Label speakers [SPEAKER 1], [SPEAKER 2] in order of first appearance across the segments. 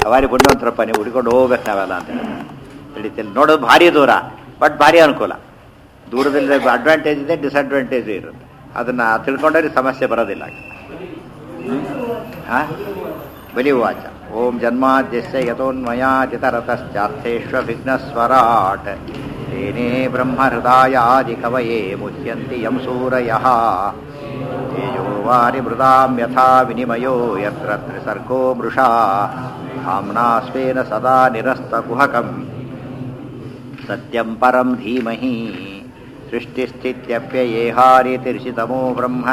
[SPEAKER 1] ಭಾರಿ ಪುಣ್ಯವಂತರಪ್ಪ ನೀವು ಹುಡ್ಕೊಂಡು ಹೋಗ್ಬೇಕು ನಾವೆಲ್ಲ ಅಂತ ಹೇಳಿ ನಡೀತಿಲ್ಲ ನೋಡೋದು ಭಾರಿ ದೂರ ಬಟ್ ಭಾರಿ ಅನುಕೂಲ ದೂರದಲ್ಲಿ ಅಡ್ವಾಂಟೇಜ್ ಇದೆ ಡಿಸಡ್ವಾಂಟೇಜ್ ಇರುತ್ತೆ ಅದನ್ನ ತಿಳ್ಕೊಂಡ್ರೆ ಸಮಸ್ಯೆ ಬರೋದಿಲ್ಲ ಹಾ ಬಲಿ ವಾಚ ಓಂ ಜನ್ಮಾದ್ಯಸ್ಯ ಯಥೋನ್ಮಯಾಚಿತರತಶ್ಚಾರ್ಥೇಶ್ವ ವಿಘ್ನಸ್ವರಾಟ್ ತೇನೇ ಬ್ರಹ್ಮಹೃದಾಯಾದಿ ಕವಯೇ ಮುಹ್ಯಂತಿ ಯಂ ಸೂರಯಃ ತೇಜೋ ವಾರಿ ಮೃದಾಂ ಯಥಾ ವಿನಿಮಯೋ ಯತ್ರ ತ್ರಿಸರ್ಗೋ ಮೃಷಾ ಧಾಮ್ನಾ ಸ್ವೇನ ಸದಾ ನಿರಸ್ತಕುಹಕಂ ಸತ್ಯಂ ಪರಂ ಧೀಮಹಿ ಸೃಷ್ಟಿಸ್ಥಿತ್ಯಪ್ಯಯೇಹಾರಿತಿರ್ಷಿತಮೋ ಬ್ರಹ್ಮ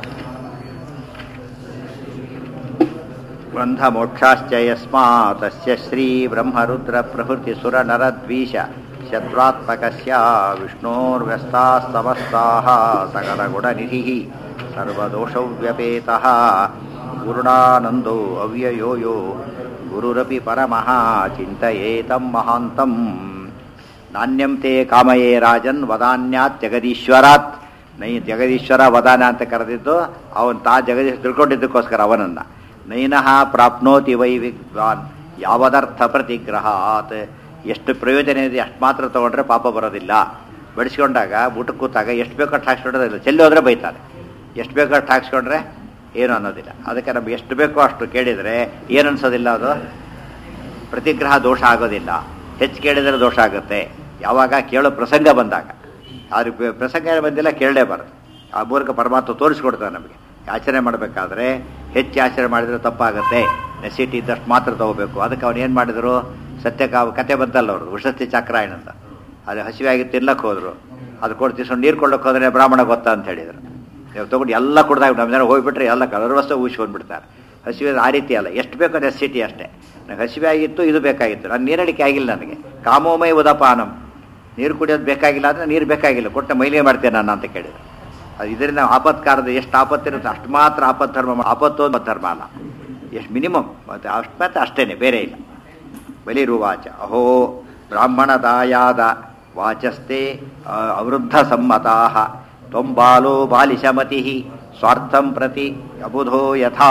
[SPEAKER 1] ಗ್ರಂಥಮೋಕ್ಷಾಶ್ಚ ಯಸ್ಮಾತಸ್ಯ ಶ್ರೀ ಬ್ರಹ್ಮರುದ್ರ ಪ್ರಭೃತಿ ಸುರ ನರದ್ವೀಷ ಶತ್ರುತ್ಮಕಸ್ಯ ವಿಷ್ಣೋರ್ವ್ಯಸ್ತಾः ಸಮಸ್ತಾः ಸಕಲಗುಣನಿಧಿः ಸರ್ವದೋಷವ್ಯಪೇತಃ ಗುರುಣಾನಂದೋ ಅವ್ಯಯೋ ಯೋ ಗುರುರಪಿ ಪರಮಃ ಚಿಂತಯೇತಂ ಮಹಾಂತಂ ನಾಣ್ಯಂ ತೇ ಕಾಮಯೇ ರಾಜನ್ ವದಾನ್ಯಾತ್ ಜಗದೀಶ್ವರಾತ್ ನೈ ಜಗದೀಶ್ವರ ವದಾನ ಅಂತ ಕರೆದಿದ್ದು ಅವನ್ ತಾ ಜಗದೀಶ್ ತಿಳ್ಕೊಂಡಿದ್ದಕ್ಕೋಸ್ಕರ ಅವನನ್ನ ನೈನಃ ಪ್ರಾಪ್ನೋತಿ ವೈ ವಿದ್ವಾನ್ ಯಾವದರ್ಥ ಪ್ರತಿಗ್ರಹಾತ್ ಎಷ್ಟು ಪ್ರಯೋಜನ ಇದೆ ಅಷ್ಟು ಮಾತ್ರ ತಗೊಂಡ್ರೆ ಪಾಪ ಬರೋದಿಲ್ಲ ಬಡಿಸ್ಕೊಂಡಾಗ ಊಟಕ್ಕೆ ಕೂತಾಗ ಎಷ್ಟು ಬೇಕೋ ಅಷ್ಟು ಹಾಕ್ಸ್ಕೊಂಡ್ರೆ ಚೆಲ್ಲಿ ಹೋದ್ರೆ ಬೈತಾನೆ ಎಷ್ಟು ಬೇಕೋ ಅಷ್ಟು ಹಾಕ್ಸ್ಕೊಂಡ್ರೆ ಏನು ಅನ್ನೋದಿಲ್ಲ ಅದಕ್ಕೆ ನಮ್ಗೆ ಎಷ್ಟು ಬೇಕೋ ಅಷ್ಟು ಕೇಳಿದರೆ ಏನು ಅನ್ಸೋದಿಲ್ಲ ಅದು ಪ್ರತಿಗ್ರಹ ದೋಷ ಆಗೋದಿಲ್ಲ ಹೆಚ್ಚು ಕೇಳಿದರೆ ದೋಷ ಆಗುತ್ತೆ ಯಾವಾಗ ಕೇಳೋ ಪ್ರಸಂಗ ಬಂದಾಗ ಆದ್ರೆ ಪ್ರ- ಪ್ರಸಂಗ ಬಂದಿಲ್ಲ ಕೇಳಲೇಬಾರದು ಆ ಮೂಲಕ ಪರಮಾತ್ಮ ತೋರಿಸ್ಕೊಡ್ತಾನೆ ನಮಗೆ ಆಚರಣೆ ಮಾಡಬೇಕಾದ್ರೆ ಹೆಚ್ಚು ಆಚರಣೆ ಮಾಡಿದರೆ ತಪ್ಪಾಗುತ್ತೆ ನೆಸಿಟಿ ಇದ್ದಷ್ಟು ಮಾತ್ರ ತಗೋಬೇಕು ಅದಕ್ಕೆ ಅವ್ನು ಏನು ಮಾಡಿದ್ರು ಸತ್ಯಕ ಕತೆ ಬಂತಲ್ಲ ಅವರು ಉಷಸ್ತಿ ಚಕ್ರಾಯಣ ಅಂತ ಅದು ಹಸಿವಾಗಿ ತಿನ್ನಕ್ಕೆ ಹೋದ್ರು ಅದು ಕೊಟ್ಟು ತಿಸ್ಕೊಂಡು ನೀರು ಕೊಳ್ಳಕ್ಕೆ ಹೋದ್ರೆ ಬ್ರಾಹ್ಮಣ ಗೊತ್ತಾ ಅಂತ ಹೇಳಿದ್ರು ನೀವು ತೊಗೊಂಡು ಎಲ್ಲ ಕುಡ್ದಾಗ ನಮ್ಮ ಜನ ಹೋಗ್ಬಿಟ್ರೆ ಎಲ್ಲ ಕಲರ್ವಸ್ತ ಊಹಿಸ್ಕೊಂಡ್ಬಿಡ್ತಾರೆ ಹಸಿವೆ ಆ ರೀತಿ ಅಲ್ಲ ಎಷ್ಟು ಬೇಕೋ ನೆಸಿಟಿ ಅಷ್ಟೇ ನನಗೆ ಹಸಿವೆ ಆಗಿತ್ತು ಇದು ಬೇಕಾಗಿತ್ತು ನಾನು ನೀರಡಿಕೆ ಆಗಿಲ್ಲ ನನಗೆ ಕಾಮೋಮಯ ಉದಪಾನಂ ನೀರು ಕುಡಿಯೋದು ಬೇಕಾಗಿಲ್ಲ ಅಂದರೆ ನೀರು ಬೇಕಾಗಿಲ್ಲ ಕೊಟ್ಟ ಮೈಲಿಗೆ ಮಾಡ್ತೇನೆ ನಾನು ಅಂತ ಕೇಳಿದ್ರು ಅದು ಇದರಿಂದ ಆಪತ್ಕಾರದ ಎಷ್ಟು ಆಪತ್ತಿರುತ್ತೆ ಅಷ್ಟು ಮಾತ್ರ ಆಪತ್ ಧರ್ಮ ಆಪತ್ತು ಅಂತ ಧರ್ಮ ಅಲ್ಲ ಎಷ್ಟು ಮಿನಿಮಮ್ ಮತ್ತು ಅಷ್ಟು ಮಾತ್ರ ಅಷ್ಟೇನೆ ಬೇರೆ ಇಲ್ಲ ಬಲಿರುವಾಚ ಅಹೋ ಬ್ರಾಹ್ಮಣದಾಯಾದ ವಾಚಸ್ತೆ ಆ, ಅವೃದ್ಧ ಸಮ್ಮತಾ ತ್ವಂ ಬಾಲೋ ಬಾಲಿಶಮತಿ ಸ್ವಾರ್ಥಂ ಪ್ರತಿ ಅಬುಧೋ ಯಥಾ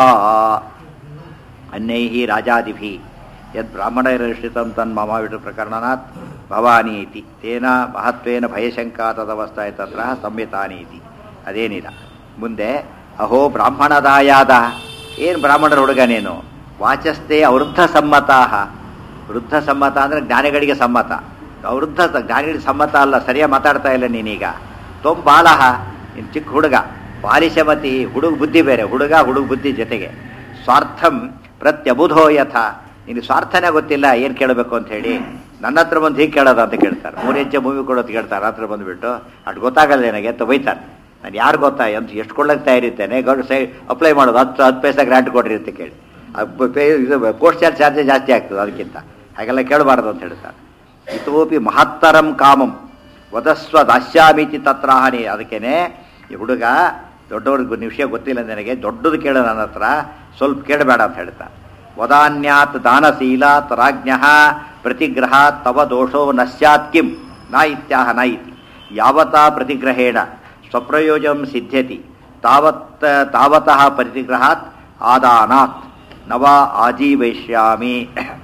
[SPEAKER 1] ಅನ್ಯೈ ರಾಜಾದಿಭಿ ಯದ್ ಬ್ರಾಹ್ಮಣೈರನುಷ್ಠಿತಂ ತನ್ಮಮ ವಿಷ್ಣು ಪ್ರಕರಣನಾತ್ ಭವಾನಿ ಇತಿ ತೇನ ಮಹತ್ವೇನ ಭಯಶಂಕಾ ತದವಸ್ಥಾ ತತ್ರ ಸಂಹಿತಾನಿ ಇತಿ ಅದೇನಿಲ್ಲ ಮುಂದೆ ಅಹೋ ಬ್ರಾಹ್ಮಣದಾಯಾದ ಏನು ಬ್ರಾಹ್ಮಣರ ಹುಡುಗ ನೀನು ವಾಚಸ್ತೆ ಅವೃದ್ಧ ಸಮ್ಮತಾಹ ವೃದ್ಧ ಸಮ್ಮತ ಅಂದರೆ ಜ್ಞಾನಿಗಳಿಗೆ ಸಮ್ಮತ ಅವೃದ್ಧ ಜ್ಞಾನಿಗಳಿಗೆ ಸಮ್ಮತ ಅಲ್ಲ ಸರಿಯಾಗಿ ಮಾತಾಡ್ತಾ ಇಲ್ಲ ನೀನೀಗ ತೊಂ ಬಾಲಹ ನೀನು ಚಿಕ್ಕ ಹುಡುಗ ಬಾಲಿಶಮತಿ ಹುಡುಗ ಬುದ್ಧಿ ಬೇರೆ ಹುಡುಗ ಹುಡುಗ ಬುದ್ಧಿ ಜೊತೆಗೆ ಸ್ವಾರ್ಥಂ ಪ್ರತ್ಯಬುಧೋ ಯಥ ನಿನಗೆ ಸ್ವಾರ್ಥನೇ ಗೊತ್ತಿಲ್ಲ ಏನು ಕೇಳಬೇಕು ಅಂತ ಹೇಳಿ ನನ್ನ ಹತ್ರ ಬಂದು ಹೀಗೆ ಕೇಳೋದು ಅಂತ ಕೇಳ್ತಾರೆ ಮೂರು ಇಂಚೆ ಮೂವಿ ಕೊಡೋದು ಕೇಳ್ತಾರೆ ಹತ್ರ ಬಂದುಬಿಟ್ಟು ಅಷ್ಟು ಗೊತ್ತಾಗಲ್ಲ ನನಗೆ ಅಂತ ಬೈತಾರೆ ನಾನು ಯಾರು ಗೊತ್ತಾ ಅಂತ ಎಷ್ಟು ಕೊಡ್ಲಕ್ಕೆ ತಯಾರಿರ್ತೇನೆ ಗೌಡ್ ಸೈ ಅಪ್ಲೈ ಮಾಡೋದು ಹತ್ತು ಹತ್ತು ಪೈಸಾ ಗ್ರಾಂಟ್ ಕೊಡ್ರಿ ಅಂತ ಕೇಳಿ ಅದು ಪೇ ಇದು ಪೋಸ್ಟ್ ಚಾರ್ಜ್ ಚಾರ್ಜೇ ಜಾಸ್ತಿ ಆಗ್ತದೆ ಅದಕ್ಕಿಂತ ಹಾಗೆಲ್ಲ ಕೇಳಬಾರ್ದು ಅಂತ ಹೇಳ್ತಾರೆ ಇತೋಪಿ ಮಹತ್ತರಂ ಕಾಮಂ ವದಸ್ವ ದಾಸ್ಯಾಮಿತಿ ತತ್ರಾಹನಿ ಅದಕ್ಕೇನೆ ಈ ಹುಡುಗ ದೊಡ್ಡವ್ರಿಗೆ ಒಂದು ವಿಷಯ ಗೊತ್ತಿಲ್ಲ ನನಗೆ ದೊಡ್ಡದು ಕೇಳು ನನ್ನ ಹತ್ರ ಸ್ವಲ್ಪ ಕೇಳಬೇಡ ಅಂತ ಹೇಳ್ತಾರೆ ವದಾನ್ಯಾತ್ ದಾನಶೀಲಾತ್ ರಾಜ್ಞ ಪ್ರತಿಗ್ರಹ ತವ ದೋಷೋ ನ ಸ್ಯಾತ್ ಕಿಂ ನ ಇತ್ಯಾಹ ನ ಇತಿ ಯಾವತಾ ಪ್ರತಿಗ್ರಹೇಣ ಸ್ವಪ್ರಯೋಜಂ ಸಿದ್ಧ್ಯತಿ ತಾವತ್ ತಾವತಃ ಪ್ರತಿಗ್ರಹಾತ್ ಆದಾನಾತ್ ನವ ಆಜೀವಯಿಷ್ಯಾಮಿ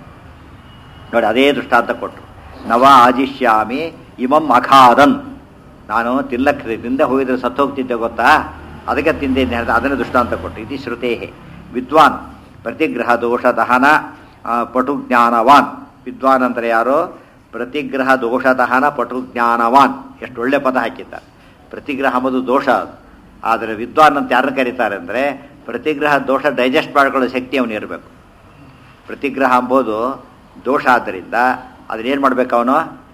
[SPEAKER 1] ನೋಡಿ ಅದೇ ದೃಷ್ಟಾಂತ ಕೊಟ್ಟರು ನವ ಆಜಿಷ್ಯಾಮಿ ಇಮಂ ಅಖಾದನ್ ನಾನು ತಿಲ್ಲಕ್ಕೆ ತಿಂದೆ ಹೋಗಿದ್ರೆ ಸತ್ತು ಹೋಗ್ತಿದ್ದೆ ಗೊತ್ತಾ ಅದಕ್ಕೆ ತಿಂದೆ ಅಂತ ಹೇಳಿದ ಅದನ್ನೇ ದೃಷ್ಟಾಂತ ಕೊಟ್ಟು ಇದು ಶ್ರುತೇ ವಿದ್ವಾನ್ ಪ್ರತಿಗ್ರಹ ದೋಷ ದಹನ ಆ, ಪಟು ಜ್ಞಾನವಾನ್ ವಿದ್ವಾನ್ ಅಂದರೆ ಯಾರು ಪ್ರತಿಗ್ರಹ ದೋಷ ದಹನ ಪಟು ಜ್ಞಾನವಾನ್ ಎಷ್ಟು ಒಳ್ಳೆ ಪದ ಹಾಕಿದ್ದಾರೆ ಪ್ರತಿಗ್ರಹ ಎಂಬುದು ದೋಷ ಅದು ಆದರೆ ವಿದ್ವಾನ್ ಅಂತ ಯಾರನ್ನು ಕರೀತಾರೆ ಅಂದರೆ ಪ್ರತಿಗ್ರಹ ದೋಷ ಡೈಜೆಸ್ಟ್ ಮಾಡ್ಕೊಳ್ಳೋ ಶಕ್ತಿ ಅವನಿರಬೇಕು ಪ್ರತಿಗ್ರಹ ಎಂಬುದು ದೋಷ ಆದ್ದರಿಂದ ಅದನ್ನೇನು ಮಾಡ್ಬೇಕು ಅವನು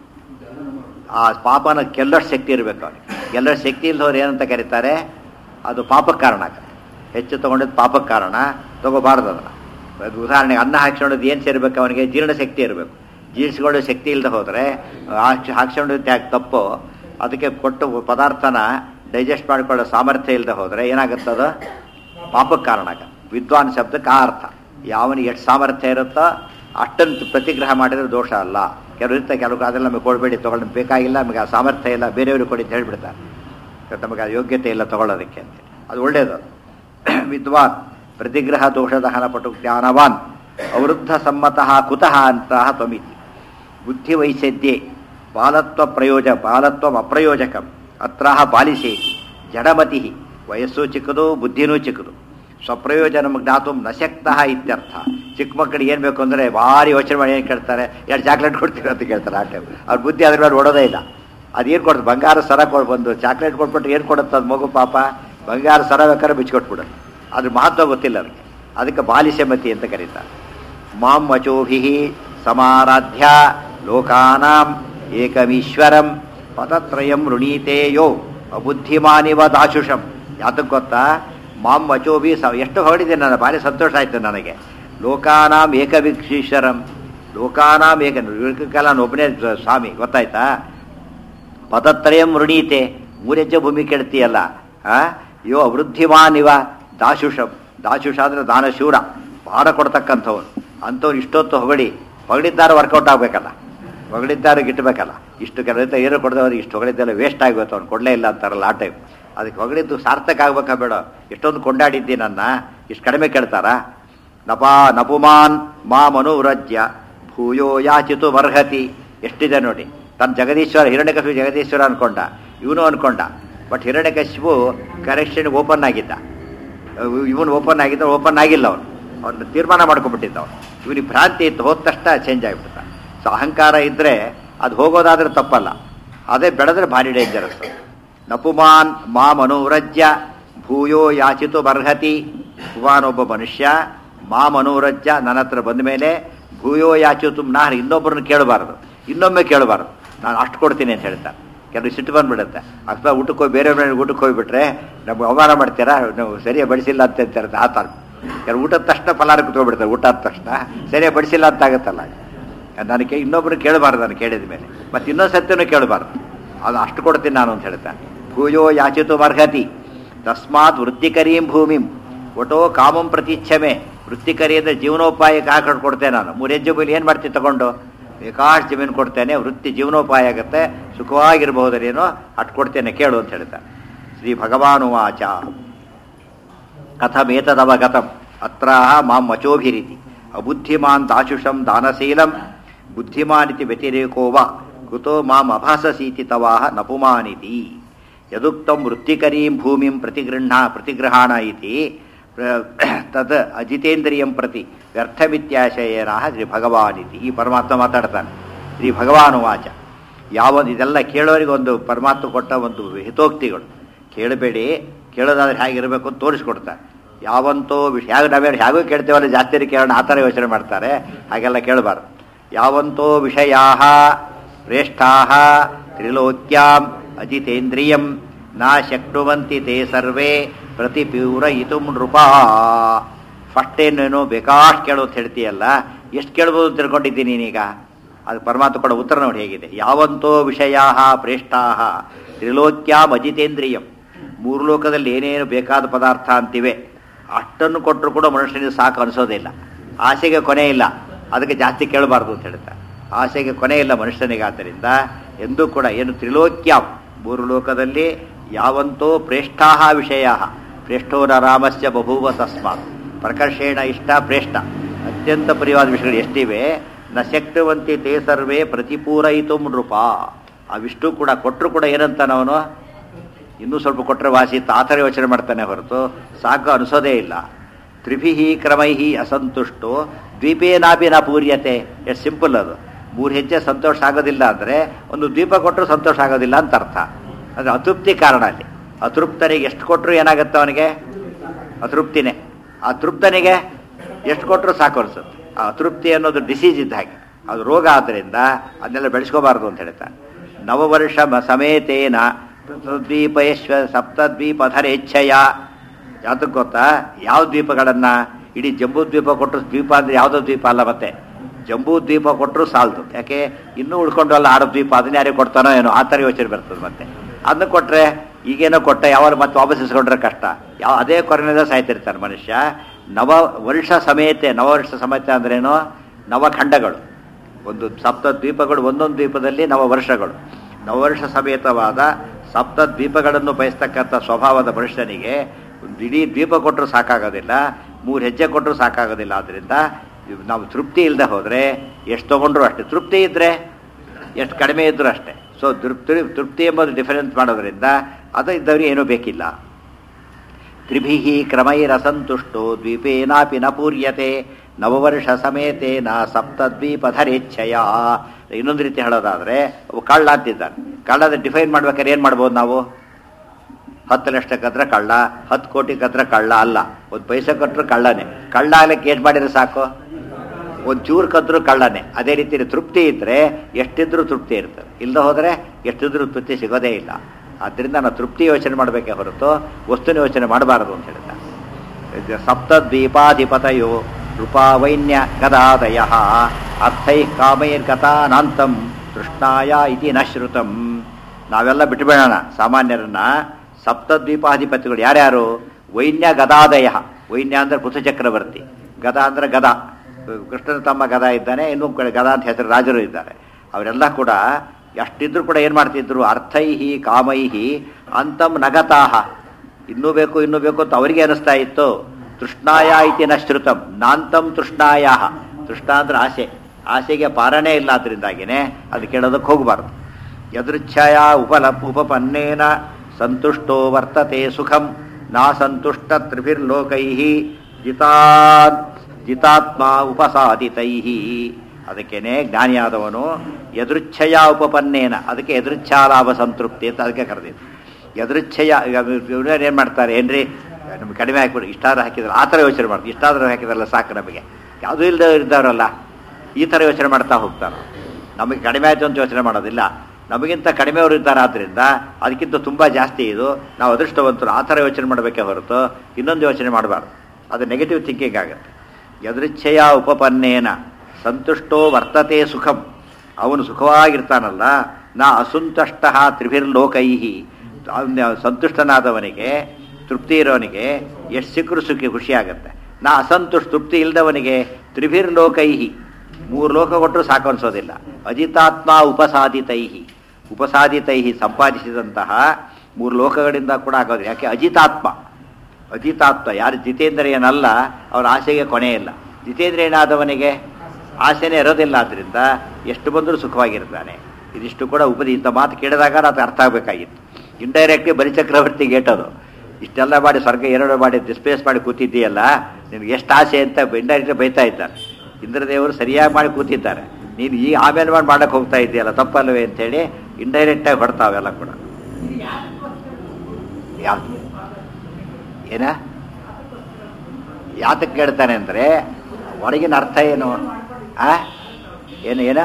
[SPEAKER 1] ಆ ಪಾಪನ ಕೆಲ್ಲಷ್ಟು ಶಕ್ತಿ ಇರಬೇಕು ಅವನಿಗೆ ಕೆಲ್ಲಷ್ಟು ಶಕ್ತಿ ಇಲ್ಲದವ್ರು ಏನಂತ ಕರೀತಾರೆ ಅದು ಪಾಪಕ್ಕೆ ಕಾರಣ ಆಗುತ್ತೆ ಹೆಚ್ಚು ತೊಗೊಂಡಿದ್ದು ಪಾಪಕ್ಕೆ ಕಾರಣ ತಗೋಬಾರ್ದು ಅದನ್ನು ಅದು ಉದಾಹರಣೆಗೆ ಅನ್ನ ಹಾಕ್ಸ್ಕೊಂಡದ್ದು ಏನು ಸೇರಬೇಕು ಅವನಿಗೆ ಜೀರ್ಣ ಶಕ್ತಿ ಇರಬೇಕು ಜೀರ್ಣಿಸ್ಕೊಳ್ಳೋ ಶಕ್ತಿ ಇಲ್ಲದೆ ಹೋದರೆ ಹಾಕ್ಸ್ಕೊಂಡಿದ್ದು ಯಾಕೆ ತಪ್ಪು ಅದಕ್ಕೆ ಕೊಟ್ಟು ಪದಾರ್ಥನ ಡೈಜೆಸ್ಟ್ ಮಾಡಿಕೊಳ್ಳೋ ಸಾಮರ್ಥ್ಯ ಇಲ್ಲದೆ ಹೋದರೆ ಏನಾಗುತ್ತದು ಪಾಪಕ್ಕೆ ಕಾರಣ ಆಗುತ್ತೆ ವಿದ್ವಾನ್ ಶಬ್ದಕ್ಕೆ ಆ ಅರ್ಥ ಯಾವನಿಗೆ ಎಷ್ಟು ಸಾಮರ್ಥ್ಯ ಇರುತ್ತೋ ಅಷ್ಟಂತ ಪ್ರತಿಗ್ರಹ ಮಾಡಿದ್ರೆ ದೋಷ ಅಲ್ಲ ಕೆಲವರು ಇರ್ತಾರೆ ಕೆಲವು ಅದೆಲ್ಲ ನಮಗೆ ಕೊಡಬೇಡಿ ತೊಗೊಳ್ಳೋದು ಬೇಕಾಗಿಲ್ಲ ನಮಗೆ ಆ ಸಾಮರ್ಥ್ಯ ಇಲ್ಲ ಬೇರೆಯವ್ರಿಗೆ ಕೊಡಿ ಅಂತ ಹೇಳ್ಬಿಡ್ತಾರೆ ನಮಗೆ ಆ ಯೋಗ್ಯತೆ ಇಲ್ಲ ತಗೊಳ್ಳೋದಕ್ಕೆ ಅಂತ ಅದು ಒಳ್ಳೆಯದು ವಿದ್ವಾನ್ ಪ್ರತಿಗ್ರಹ ದೋಷದಹನ ಪಟು ಜ್ಞಾನವಾನ್ ಅವೃದ್ಧ ಸಮ್ಮತಃ ಕುತಃ ಅಂತಹ ತ್ವಮಿತಿ ಬುದ್ಧಿವೈಸದ್ಯೆ ಬಾಲತ್ವ ಪ್ರಯೋಜ ಬಾಲತ್ವ ಅಪ್ರಯೋಜಕಂ ಅತ್ರ ಬಾಲಿಸೇತಿ ಜಡಮತಿ ವಯಸ್ಸು ಚಿಕ್ಕದು ಬುದ್ಧಿನೂ ಚಿಕ್ಕದು ಸ್ವಪ್ರಯೋಜನ ಜ್ಞಾತು ನಶಕ್ತಃ ಇತ್ಯರ್ಥ ಚಿಕ್ಕ ಮಕ್ಕಳಿಗೆ ಏನು ಬೇಕು ಅಂದರೆ ಭಾರಿ ಯೋಚನೆ ಮಾಡಿ ಏನು ಕೇಳ್ತಾರೆ ಎರಡು ಚಾಕ್ಲೇಟ್ ಕೊಡ್ತೀರ ಅಂತ ಕೇಳ್ತಾರೆ ಆ ಟೈಮ್ ಅವ್ರ ಬುದ್ಧಿ ಅದ್ರ ಮೇಲೆ ಓಡೋದೇ ಇಲ್ಲ ಅದೇನು ಕೊಡ್ತು ಬಂಗಾರ ಸರ ಕೊಡ್ ಬಂದು ಚಾಕ್ಲೇಟ್ ಕೊಟ್ಬಿಟ್ರೆ ಏನು ಕೊಡುತ್ತೆ ಅದು ಮಗು ಪಾಪ ಬಂಗಾರ ಸರ ಬೇಕಾದ್ರೆ ಬಿಚ್ಕೊಟ್ಬಿಡು ಅದ್ರ ಮಹತ್ವ ಗೊತ್ತಿಲ್ಲ ಅವ್ರಿಗೆ ಅದಕ್ಕೆ ಬಾಲಿಸಮತಿ ಅಂತ ಕರೀತಾರೆ ಮಾಂ ವಚೋಭಿ ಸಮಾರಾಧ್ಯ ಲೋಕಾನಾಂ ಏಕಮೀಶ್ವರಂ ಪದತ್ರಯಂ ಋಣೀತೆ ಯೋ ಅಬುದ್ಧಿಮಾನಿವ ದಾಶುಷಂ ಯಾತಕ್ಕೆ ಗೊತ್ತಾ ಮಾಂ ವಚೋಭಿ ಸ ಎಷ್ಟು ಹೊರಡಿದೆ ನನ್ನ ಭಾರಿ ಸಂತೋಷ ಆಯಿತು ನನಗೆ ಲೋಕಾನಾಂ ಏಕವೀಕ್ಷೀಶ್ವರಂ ಲೋಕಾನಾಂ ಏಕ ಕಾಲ ಒಬ್ಬನೇ ಸ್ವಾಮಿ ಗೊತ್ತಾಯ್ತಾ ಪದತ್ರಯಂ ಋಣೀತೆ ಮೂರೆಜ್ಜೆ ಭೂಮಿ ಕೆಡ್ತೀಯಲ್ಲ ಆ ಯೋ ಅವೃದ್ಧಿಮಾನಿವ ದಾಶುಷಂ ದಾಶುಷ ಅಂದರೆ ದಾನಶೂರ ಪಾಠ ಕೊಡ್ತಕ್ಕಂಥವ್ರು ಅಂಥವ್ರು ಇಷ್ಟೊತ್ತು ಹೊಗಳಿ ಹೊಗಳಿದ್ದಾರೆ ವರ್ಕೌಟ್ ಆಗಬೇಕಲ್ಲ ಹೊಗಳಿದ್ದಾರೆ ಗಿಟ್ಟಬೇಕಲ್ಲ ಇಷ್ಟು ಕೆಲಸ ಏನು ಕೊಡದವ್ರಿಗೆ ಇಷ್ಟು ಹೊಗಳಿದ್ದೆಲ್ಲ ವೇಸ್ಟ್ ಆಗೋಯ್ತು ಅವ್ನು ಕೊಡಲೇ ಇಲ್ಲ ಅಂತಾರಲ್ಲ ಆ ಟೈಮ್ ಅದಕ್ಕೆ ಹೊಗಳಿದ್ದು ಸಾರ್ಥಕ ಆಗ್ಬೇಕಾ ಬೇಡ ಎಷ್ಟೊಂದು ಕೊಂಡಾಡಿದ್ದಿ ನನ್ನ ಇಷ್ಟು ಕಡಿಮೆ ಕೇಳ್ತಾರಾ ನಪಾ ನಪುಮಾನ್ ಮಾ ಮನುವ್ರಜ್ಯ ಭೂಯೋ ಯಾಚಿತು ಮರ್ಹತಿ ಎಷ್ಟಿದೆ ನೋಡಿ ತನ್ನ ಜಗದೀಶ್ವರ ಹಿರಣ್ಯಕಶಿಪು ಜಗದೀಶ್ವರ ಅನ್ಕೊಂಡ ಇವನು ಅನ್ಕೊಂಡ ಬಟ್ ಹಿರಣ್ಯಕಶಿಪು ಕರೆಕ್ಷನ್ ಓಪನ್ ಆಗಿದ್ದ ಇವನು ಓಪನ್ ಆಗಿದ್ದ ಓಪನ್ ಆಗಿಲ್ಲ ಅವನು ಅವನು ತೀರ್ಮಾನ ಮಾಡ್ಕೊಂಡ್ಬಿಟ್ಟಿದ್ದ ಅವನು ಇವನಿಗೆ ಭ್ರಾಂತಿ ಇತ್ತು ಹೋದ ತಕ್ಷಣ ಚೇಂಜ್ ಆಗಿಬಿಡ್ತ ಸೊ ಅಹಂಕಾರ ಇದ್ದರೆ ಅದು ಹೋಗೋದಾದ್ರೆ ತಪ್ಪಲ್ಲ ಅದೇ ಬೆಳೆದ್ರೆ ಭಾರಿ ಡೇಂಜರಸ್ ನಪುಮಾನ್ ಮಾ ಮನೋರಜ್ಯ ಭೂಯೋ ಯಾಚಿತು ಬರ್ಹತಿ ಪುಮಾನ್ ಒಬ್ಬ ಮನುಷ್ಯ ಮಾ ಮನೋರಜ್ಯ ನನ್ನ ಹತ್ರ ಬಂದ ಮೇಲೆ ಭೂಯೋ ಯಾಚಿತು ನಾರ್ ಇನ್ನೊಬ್ಬರನ್ನ ಕೇಳಬಾರ್ದು ಇನ್ನೊಮ್ಮೆ ಕೇಳಬಾರ್ದು ನಾನು ಅಷ್ಟು ಕೊಡ್ತೀನಿ ಅಂತ ಹೇಳ್ತಾರೆ ಕೆಲವು ಸಿಟ್ಟು ಬಂದ್ಬಿಡುತ್ತೆ ಅಕ್ಸ್ಮಾ ಊಟಕ್ಕೆ ಹೋಗಿ ಬೇರೆ ಬೇರೆ ಊಟಕ್ಕೆ ಹೋಗಿಬಿಟ್ರೆ ನಮ್ಗೆ ಅವಮಾನ ಮಾಡ್ತೀರಾ ನಾವು ಸರಿಯಾಗಿ ಬಡಿಸಿಲ್ಲ ಅಂತ ಹೇಳ್ತಾರೆ ಆ ಥರ ಕೆಲವು ಊಟದ ತಕ್ಷಣ ಫಲಾರ ಕುತ್ಕೊಬಿಡ್ತಾರೆ ಊಟ ಆದ ತಕ್ಷಣ ಸರಿಯಾಗಿ ಬಡಿಸಿಲ್ಲ ಅಂತ ಆಗುತ್ತಲ್ಲ ನನಗೆ ಇನ್ನೊಬ್ಬರು ಕೇಳಬಾರ್ದು ನಾನು ಕೇಳಿದ ಮೇಲೆ ಮತ್ತು ಇನ್ನೊಂದು ಸತ್ಯನೂ ಕೇಳಬಾರ್ದು ಅದು ಅಷ್ಟು ಕೊಡ್ತೀನಿ ನಾನು ಅಂತ ಹೇಳ್ತಾನೆ ಭೂಯೋ ಯಾಚಿತು ಮರ್ಹತಿ ತಸ್ಮಾತ್ ವೃತ್ತಿಕರೀಂ ಭೂಮಿಂ ಒಟೋ ಕಾಮಂ ಪ್ರತಿಚ್ಛಮೆ ವೃತ್ತಿಕರಿ ಅಂದರೆ ಜೀವನೋಪಾಯಕ್ಕೆ ಹಾಕೊಂಡು ಕೊಡ್ತೇನೆ ನಾನು ಮೂರು ಹೆಜ್ಜೆ ಬೈಲಿ ಏನು ಮಾಡ್ತೀನಿ ತಗೊಂಡು ಬೇಕಾಷ್ಟು ಜಮೀನು ಕೊಡ್ತೇನೆ ವೃತ್ತಿ ಜೀವನೋಪಾಯ ಆಗುತ್ತೆ ಸುಖವಾಗಿರಬಹುದರೇನೋ ಅಟ್ ಕೊಡ್ತೇನೆ ಕೇಳು ಅಂತ ಹೇಳ್ತಾನೆ ಶ್ರೀ ಭಗವಾನುವಾಚ ಕಥಮೇತದವಗತಂ ಅತ್ರ ಮಾಂ ವಚೋಭಿರಿತಿ ಅಬುದ್ಧಿಮಾನ್ ದಾಶುಷಂ ದಾನಶೀಲಂ ಬುದ್ಧಿಮಾನಿತಿ ವ್ಯತಿರೇಕೋ ವಾ ಕುತೋ ಮಾಂ ಅಭಾಸಸೀತಿ ತವಾಹ ನಪುಮಾನಿತಿ ಯದುಕ್ತಂ ವೃತ್ತಿಕರೀಂ ಭೂಮಿಂ ಪ್ರತಿಗೃಹಣ ಪ್ರತಿಗ್ರಹಾಣ ಇತಿ ತದ್ ಅಜಿತೇಂದ್ರಿಯಂ ಪ್ರತಿ ವ್ಯರ್ಥಮಿತ್ಯಾಶಯೇನ ಶ್ರೀ ಭಗವಾನಿತಿ ಈ ಪರಮಾತ್ಮ ಮಾತಾಡ್ತಾನೆ ಶ್ರೀ ಭಗವಾನು ವಾಚ ಯಾವ ಇದೆಲ್ಲ ಕೇಳೋರಿಗೆ ಒಂದು ಪರಮಾತ್ಮ ಕೊಟ್ಟ ಒಂದು ಹಿತೋಕ್ತಿಗಳು ಕೇಳಬೇಡಿ ಕೇಳೋದಾದ್ರೆ ಹೇಗಿರಬೇಕು ಅಂತ ತೋರಿಸ್ಕೊಡ್ತಾರೆ ಯಾವಂತೋ ವಿಷಯ ಹೇಗೆ ನಾವೇನು ಹೇಗೂ ಕೇಳ್ತೇವಲ್ಲ ಜಾಸ್ತಿ ಕೇಳೋಣ ಆ ಥರ ಯೋಚನೆ ಮಾಡ್ತಾರೆ ಹಾಗೆಲ್ಲ ಕೇಳಬಾರ್ದು ಯಾವಂತೋ ವಿಷಯಾ ಪ್ರೇಷ್ಠಾ ತ್ರಿಲೋಕ್ಯಾಂ ಅಜಿತೇಂದ್ರಿಯಂ ನಾ ಶಕ್ನುವಂತಿ ತೇ ಸರ್ವೇ ಪ್ರತಿಪೂರಯಿತು ನೃಪಾ ಫಸ್ಟ್ ಏನೇನೋ ಬೇಕಾಷ್ಟು ಕೇಳೋ ಅಂತ ಹೇಳ್ತೀಯಲ್ಲ ಎಷ್ಟು ಕೇಳ್ಬೋದು ಅಂತ ತಿಳ್ಕೊಂಡಿದ್ದೀನಿ ನೀನೀಗ ಅದು ಪರಮಾತ್ಮ ಕೊಡೋ ಉತ್ತರ ನೋಡಿ ಹೇಗಿದೆ ಯಾವಂತೋ ವಿಷಯಾ ಪ್ರೇಷ್ಠಾ ತ್ರಿಲೋಕ್ಯಾಂ ಅಜಿತೇಂದ್ರಿಯಂ ಮೂರು ಲೋಕದಲ್ಲಿ ಏನೇನು ಬೇಕಾದ ಪದಾರ್ಥ ಅಂತಿವೆ ಅಷ್ಟನ್ನು ಕೊಟ್ಟರು ಕೂಡ ಮನುಷ್ಯನಿಗೆ ಸಾಕು ಅನಿಸೋದಿಲ್ಲ ಆಸೆಗೆ ಕೊನೆ ಇಲ್ಲ ಅದಕ್ಕೆ ಜಾಸ್ತಿ ಕೇಳಬಾರ್ದು ಅಂತ ಹೇಳ್ತಾರೆ ಆಸೆಗೆ ಕೊನೆ ಇಲ್ಲ ಮನುಷ್ಯನಿಗೆ ಆದ್ದರಿಂದ ಎಂದೂ ಕೂಡ ಏನು ತ್ರಿಲೋಕ್ಯಾಂ ಮೂರು ಲೋಕದಲ್ಲಿ ಯಾವಂತೋ ಪ್ರೇಷ್ಠಾ ವಿಷಯ ಪ್ರೇಷ್ಠೋ ನ ರಾಮಸ್ಯ ಬಭೂವ ತಸ್ಮಾತ್ ಪ್ರಕರ್ಷೇಣ ಇಷ್ಟ ಪ್ರೇಷ್ಠ ಅತ್ಯಂತ ಪ್ರಿಯವಾದ ವಿಷಯಗಳು ಎಷ್ಟಿವೆ ನ ಶಕ್ತಿವಂತಿ ತೇ ಸರ್ವೇ ಪ್ರತಿಪೂರಯಿತು ನೃಪ ಅವಿಷ್ಟು ಕೂಡ ಕೊಟ್ಟರು ಕೂಡ ಏನಂತಾನವನು ಇನ್ನೂ ಸ್ವಲ್ಪ ಕೊಟ್ಟರೆ ವಾಸಿ ಆ ಥರ ಯೋಚನೆ ಮಾಡ್ತಾನೆ ಹೊರತು ಸಾಕು ಅನಿಸೋದೇ ಇಲ್ಲ ತ್ರಿಭಿಹಿ ಕ್ರಮೈಹಿ ಅಸಂತುಷ್ಟು ದ್ವೀಪೇನಾಪಿ ನ ಪೂರ್ಯತೆ ಎಷ್ಟು ಸಿಂಪಲ್ ಅದು ಮೂರು ಹೆಜ್ಜೆ ಸಂತೋಷ ಆಗೋದಿಲ್ಲ ಅಂದರೆ ಒಂದು ದ್ವೀಪ ಕೊಟ್ಟರು ಸಂತೋಷ ಆಗೋದಿಲ್ಲ ಅಂತ ಅರ್ಥ ಅದು ಅತೃಪ್ತಿ ಕಾರಣ ಅಲ್ಲಿ ಅತೃಪ್ತನಿಗೆ ಎಷ್ಟು ಕೊಟ್ಟರು ಏನಾಗುತ್ತೆ ಅವನಿಗೆ ಅತೃಪ್ತಿನೇ ಆ ತೃಪ್ತನಿಗೆ ಎಷ್ಟು ಕೊಟ್ಟರು ಸಾಕು ಅನಿಸುತ್ತೆ ಆ ಅತೃಪ್ತಿ ಅನ್ನೋದು ಡಿಸೀಸ್ ಇದ್ದ ಹಾಗೆ ಅದು ರೋಗ ಆದ್ದರಿಂದ ಅದನ್ನೆಲ್ಲ ಬೆಳೆಸ್ಕೋಬಾರ್ದು ಅಂತ ಹೇಳ್ತಾನೆ ನವವರ್ಷ ಸಮೇತೇನ ದ್ವೀಪೇಶ್ವ ಸಪ್ತದ್ವೀಪಧರೇಚ್ಛಯ ಯಾತಕ್ಕೆ ಗೊತ್ತಾ ಯಾವ ದ್ವೀಪಗಳನ್ನು ಇಡೀ ಜಂಬೂ ದ್ವೀಪ ಕೊಟ್ಟರು ದ್ವೀಪ ಅಂದರೆ ಯಾವುದೋ ದ್ವೀಪ ಅಲ್ಲ ಮತ್ತೆ ಜಂಬೂ ದ್ವೀಪ ಕೊಟ್ಟರು ಸಾಲದು ಯಾಕೆ ಇನ್ನೂ ಉಳ್ಕೊಂಡಲ್ಲ ಆರು ದ್ವೀಪ ಅದನ್ನ ಯಾರಿಗೆ ಕೊಡ್ತಾನೋ ಏನೋ ಆ ಥರ ಯೋಚನೆ ಬರ್ತದೆ ಮತ್ತೆ ಅದನ್ನ ಕೊಟ್ಟರೆ ಈಗೇನೋ ಕೊಟ್ಟ ಯಾವಾಗ ಮತ್ತೆ ವಾಪಸ್ ಇಸ್ಕೊಂಡ್ರೆ ಕಷ್ಟ ಯಾವ ಅದೇ ಕೊರನೆದ ಸಾಯ್ತಿರ್ತಾನೆ ಮನುಷ್ಯ ನವ ವರ್ಷ ಸಮೇತ ನವವರ್ಷ ಸಮೇತ ಅಂದ್ರೇನು ನವಖಂಡಗಳು ಒಂದು ಸಪ್ತ ದ್ವೀಪಗಳು ಒಂದೊಂದು ದ್ವೀಪದಲ್ಲಿ ನವ ವರ್ಷಗಳು ನವವರ್ಷ ಸಮೇತವಾದ ಸಪ್ತ ದ್ವೀಪಗಳನ್ನು ಬಯಸ್ತಕ್ಕಂಥ ಸ್ವಭಾವದ ಮನುಷ್ಯನಿಗೆ ಒಂದು ಇಡೀ ದ್ವೀಪ ಕೊಟ್ಟರು ಸಾಕಾಗೋದಿಲ್ಲ ಮೂರು ಹೆಜ್ಜೆ ಕೊಟ್ಟರು ಸಾಕಾಗೋದಿಲ್ಲ ಆದ್ದರಿಂದ ಇವ್ ನಾವು ತೃಪ್ತಿ ಇಲ್ಲದೆ ಹೋದರೆ ಎಷ್ಟು ತೊಗೊಂಡ್ರು ಅಷ್ಟೇ ತೃಪ್ತಿ ಇದ್ದರೆ ಎಷ್ಟು ಕಡಿಮೆ ಇದ್ದರೂ ಅಷ್ಟೇ ಸೊ ತೃಪ್ತಿ ತೃಪ್ತಿ ಎಂಬುದು ಡಿಫರೆನ್ಸ್ ಮಾಡೋದ್ರಿಂದ ಅದು ಇದ್ದವ್ರಿಗೆ ಏನೂ ಬೇಕಿಲ್ಲ ತ್ರಿಭಿ ಕ್ರಮೈರಸಂತುಷ್ಟೋ ದ್ವೀಪೇನಾಪಿ ನ ಪೂರ್ಯತೆ ನವವರ್ಷ ಸಮೇತೇನ ಸಪ್ತದ್ವೀಪಧರೇಚ್ಛಯ ಇನ್ನೊಂದು ರೀತಿ ಹೇಳೋದಾದರೆ ಒಬ್ಬ ಕಳ್ಳ ಅಂತಿದ್ದಾನೆ ಕಳ್ಳದ ಡಿಫೈನ್ ಮಾಡ್ಬೇಕಾದ್ರೆ ಏನು ಮಾಡ್ಬೋದು ನಾವು ಹತ್ತು ಲಕ್ಷ ಕದ್ರೆ ಕಳ್ಳ ಹತ್ತು ಕೋಟಿ ಕದ್ರೆ ಕಳ್ಳ ಅಲ್ಲ ಒಂದು ಪೈಸೆ ಕೊಟ್ಟರು ಕಳ್ಳನೇ ಕಳ್ಳ ಆಗ್ಲಿಕ್ಕೆ ಏನು ಮಾಡಿದ್ರೆ ಸಾಕು ಒಂದು ಚೂರು ಕದ್ರು ಕಳ್ಳನೇ ಅದೇ ರೀತಿ ತೃಪ್ತಿ ಇದ್ದರೆ ಎಷ್ಟಿದ್ರೂ ತೃಪ್ತಿ ಇರ್ತದೆ ಇಲ್ಲದೆ ಹೋದರೆ ಎಷ್ಟಿದ್ರೂ ತೃಪ್ತಿ ಸಿಗೋದೇ ಇಲ್ಲ ಆದ್ದರಿಂದ ನಾವು ತೃಪ್ತಿ ಯೋಚನೆ ಮಾಡಬೇಕೇ ಹೊರತು ವಸ್ತುನ ಯೋಚನೆ ಮಾಡಬಾರದು ಅಂತ ಹೇಳ್ತಾರೆ ಸಪ್ತದ್ವೀಪಾಧಿಪತಯೋ ರೂಪಾವೈನ್ಯ ಗದಾದಯ ಅರ್ಥೈ ಕಾಮೈರ್ಗತಾನಾಂತಂ ಕೃಷ್ಣಾಯ ಇತಿ ನ ಶ್ರುತಂ ನಾವೆಲ್ಲ ಬಿಟ್ಟುಬಿಡೋಣ ಸಾಮಾನ್ಯರನ್ನ ಸಪ್ತದ್ವೀಪಾಧಿಪತಿಗಳು ಯಾರ್ಯಾರು ವೈನ್ಯ ಗದಾದಯ ವೈನ್ಯ ಅಂದ್ರೆ ಪೃಥು ಚಕ್ರವರ್ತಿ ಗದ ಅಂದ್ರೆ ಗದ ಕೃಷ್ಣನ ತಮ್ಮ ಗದ ಇದ್ದಾನೆ ಇನ್ನೂ ಕಡೆ ಗದ ಅಂತ ಹೆಸರು ರಾಜರು ಇದ್ದಾರೆ ಅವರೆಲ್ಲ ಕೂಡ ಎಷ್ಟಿದ್ರು ಕೂಡ ಏನು ಮಾಡ್ತಿದ್ರು ಅರ್ಥೈಹಿ ಕಾಮೈಹಿ ಅಂತಂ ನಗತಾಹ ಇನ್ನೂ ಬೇಕು ಇನ್ನೂ ಬೇಕು ಅಂತ ಅವರಿಗೆ ಅನಿಸ್ತಾ ಇತ್ತು ತೃಷ್ಣಾಯ ಇತಿ ನ ಶ್ರುತಂ ನಾಂತಂ ತೃಷ್ಣಾಯ ತೃಷ್ಣ ಅಂದ್ರೆ ಆಸೆ ಆಸೆಗೆ ಪಾರಣೆ ಇಲ್ಲ ಅದರಿಂದಾಗಿನೇ ಅದು ಕೇಳೋದಕ್ಕೆ ಹೋಗಬಾರ್ದು ಯದೃಚ್ಛಯ ಉಪಲ ಉಪಪನ್ನೇನ ಸಂತುಷ್ಟೋ ವರ್ತತೆ ಸುಖಂ ನಾ ಸಂತುಷ್ಟ ತ್ರಿಭಿರ್ಲೋಕೈ ಜಿತಾ ಜಿತಾತ್ಮ ಉಪಸಾದಿತೈ ಅದಕ್ಕೇನೆ ಜ್ಞಾನಿಯಾದವನು ಎದೃಚ್ಛಯ ಉಪಪನ್ನೇನ ಅದಕ್ಕೆ ಎದೃಚ್ಛಾಲಾಭ ಸಂತೃಪ್ತಿ ಅಂತ ಅದಕ್ಕೆ ಕರೆದಿದ್ದು ಎದೃಚ್ಛಯ ಏನು ಮಾಡ್ತಾರೆ ಏನ್ರಿ ನಮ್ಗೆ ಕಡಿಮೆ ಹಾಕಿಬಿಡಿ ಇಷ್ಟಾದ್ರೂ ಹಾಕಿದ್ರೆ ಆ ಥರ ಯೋಚನೆ ಮಾಡ್ತೀವಿ ಇಷ್ಟಾದ್ರೂ ಹಾಕಿದ್ರಲ್ಲ ಸಾಕು ನಮಗೆ ಯಾವುದೂ ಇಲ್ಲದೆ ಇದ್ದವರಲ್ಲ ಈ ಥರ ಯೋಚನೆ ಮಾಡ್ತಾ ಹೋಗ್ತಾರೆ ನಮಗೆ ಕಡಿಮೆ ಆಯಿತು ಅಂತ ಯೋಚನೆ ಮಾಡೋದಿಲ್ಲ ನಮಗಿಂತ ಕಡಿಮೆಯವರು ಇದ್ದಾರೆ ಆದ್ದರಿಂದ ಅದಕ್ಕಿಂತ ತುಂಬ ಜಾಸ್ತಿ ಇದು ನಾವು ಅದೃಷ್ಟವಂತರು ಆ ಥರ ಯೋಚನೆ ಮಾಡಬೇಕೇ ಹೊರತು ಇನ್ನೊಂದು ಯೋಚನೆ ಮಾಡಬಾರ್ದು ಅದು ನೆಗೆಟಿವ್ ಥಿಂಕಿಂಗ್ ಆಗುತ್ತೆ ಯದೃಚ್ಛೆಯ ಉಪಪನ್ನೇನ ಸಂತುಷ್ಟೋ ವರ್ತತೆ ಸುಖಂ ಅವನು ಸುಖವಾಗಿರ್ತಾನಲ್ಲ ನಾ ಅಸಂತುಷ್ಟ ತ್ರಿಭಿರ್ಲೋಕೈ ಅವನ ಸಂತುಷ್ಟನಾದವನಿಗೆ ತೃಪ್ತಿ ಇರೋನಿಗೆ ಎಷ್ಟು ಸಿಕ್ಕರು ಸುಖಿ ಖುಷಿ ಆಗುತ್ತೆ ನಾ ಅಸಂತುಷ್ಟ ತೃಪ್ತಿ ಇಲ್ಲದವನಿಗೆ ತ್ರಿಭಿರ್ಲೋಕೈಹಿ ಮೂರು ಲೋಕ ಕೊಟ್ಟರು ಸಾಕು ಅನ್ಸೋದಿಲ್ಲ ಅಜಿತಾತ್ಮ ಉಪಸಾದಿತೈಹಿ ಉಪಸಾದಿತೈಹಿ ಸಂಪಾದಿಸಿದಂತಹ ಮೂರು ಲೋಕಗಳಿಂದ ಕೂಡ ಆಗೋದು ಯಾಕೆ ಅಜಿತಾತ್ಮ ಅಜಿತಾತ್ಮ ಯಾರು ಜಿತೇಂದ್ರಿಯನಲ್ಲ ಅವರ ಆಸೆಗೆ ಕೊನೆ ಇಲ್ಲ ಜಿತೇಂದ್ರಿಯನಾದವನಿಗೆ ಆಸೆನೇ ಇರೋದಿಲ್ಲ ಆದ್ದರಿಂದ ಎಷ್ಟು ಬಂದರೂ ಸುಖವಾಗಿರ್ತಾನೆ ಇದಿಷ್ಟು ಕೂಡ ಉಪದಿ ಇಂಥ ಮಾತು ಕೇಳಿದಾಗ ಅದು ಅರ್ಥ ಆಗಬೇಕಾಗಿತ್ತು ಇಂಡೈರೆಕ್ಟ್ಲಿ ಬಲಿಚಕ್ರವರ್ತಿ ಗೇಟದು ಇಷ್ಟೆಲ್ಲ ಮಾಡಿ ಸ್ವರ್ಗ ಎರಡು ಮಾಡಿ ಡಿಸ್ಪೇಸ್ ಮಾಡಿ ಕೂತಿದ್ದೀಯಲ್ಲ ನಿನಗೆ ಎಷ್ಟು ಆಸೆ ಅಂತ ಇಂಡೈರೆಕ್ಟ್ಲಿ ಬೈತಾ ಇದ್ದಾರೆ ಇಂದ್ರದೇವರು ಸರಿಯಾಗಿ ಮಾಡಿ ಕೂತಿದ್ದಾರೆ ನೀನು ಈ ಆಮೇಲೆ ಮಾಡಿ ಮಾಡಕ್ಕೆ ಹೋಗ್ತಾ ಇದೆಯಲ್ಲ ತಪ್ಪಲ್ವೇ ಅಂತೇಳಿ ಇಂಡೈರೆಕ್ಟಾಗಿ ಹೊಡ್ತಾವೆಲ್ಲ ಕೂಡ ಯಾವ್ದು ಏನ ಯಾತಕ್ಕೆ ಕೇಳ್ತಾನೆ ಅಂದರೆ ಒಳಗಿನ ಅರ್ಥ ಏನು ಆ ಏನು ಏನ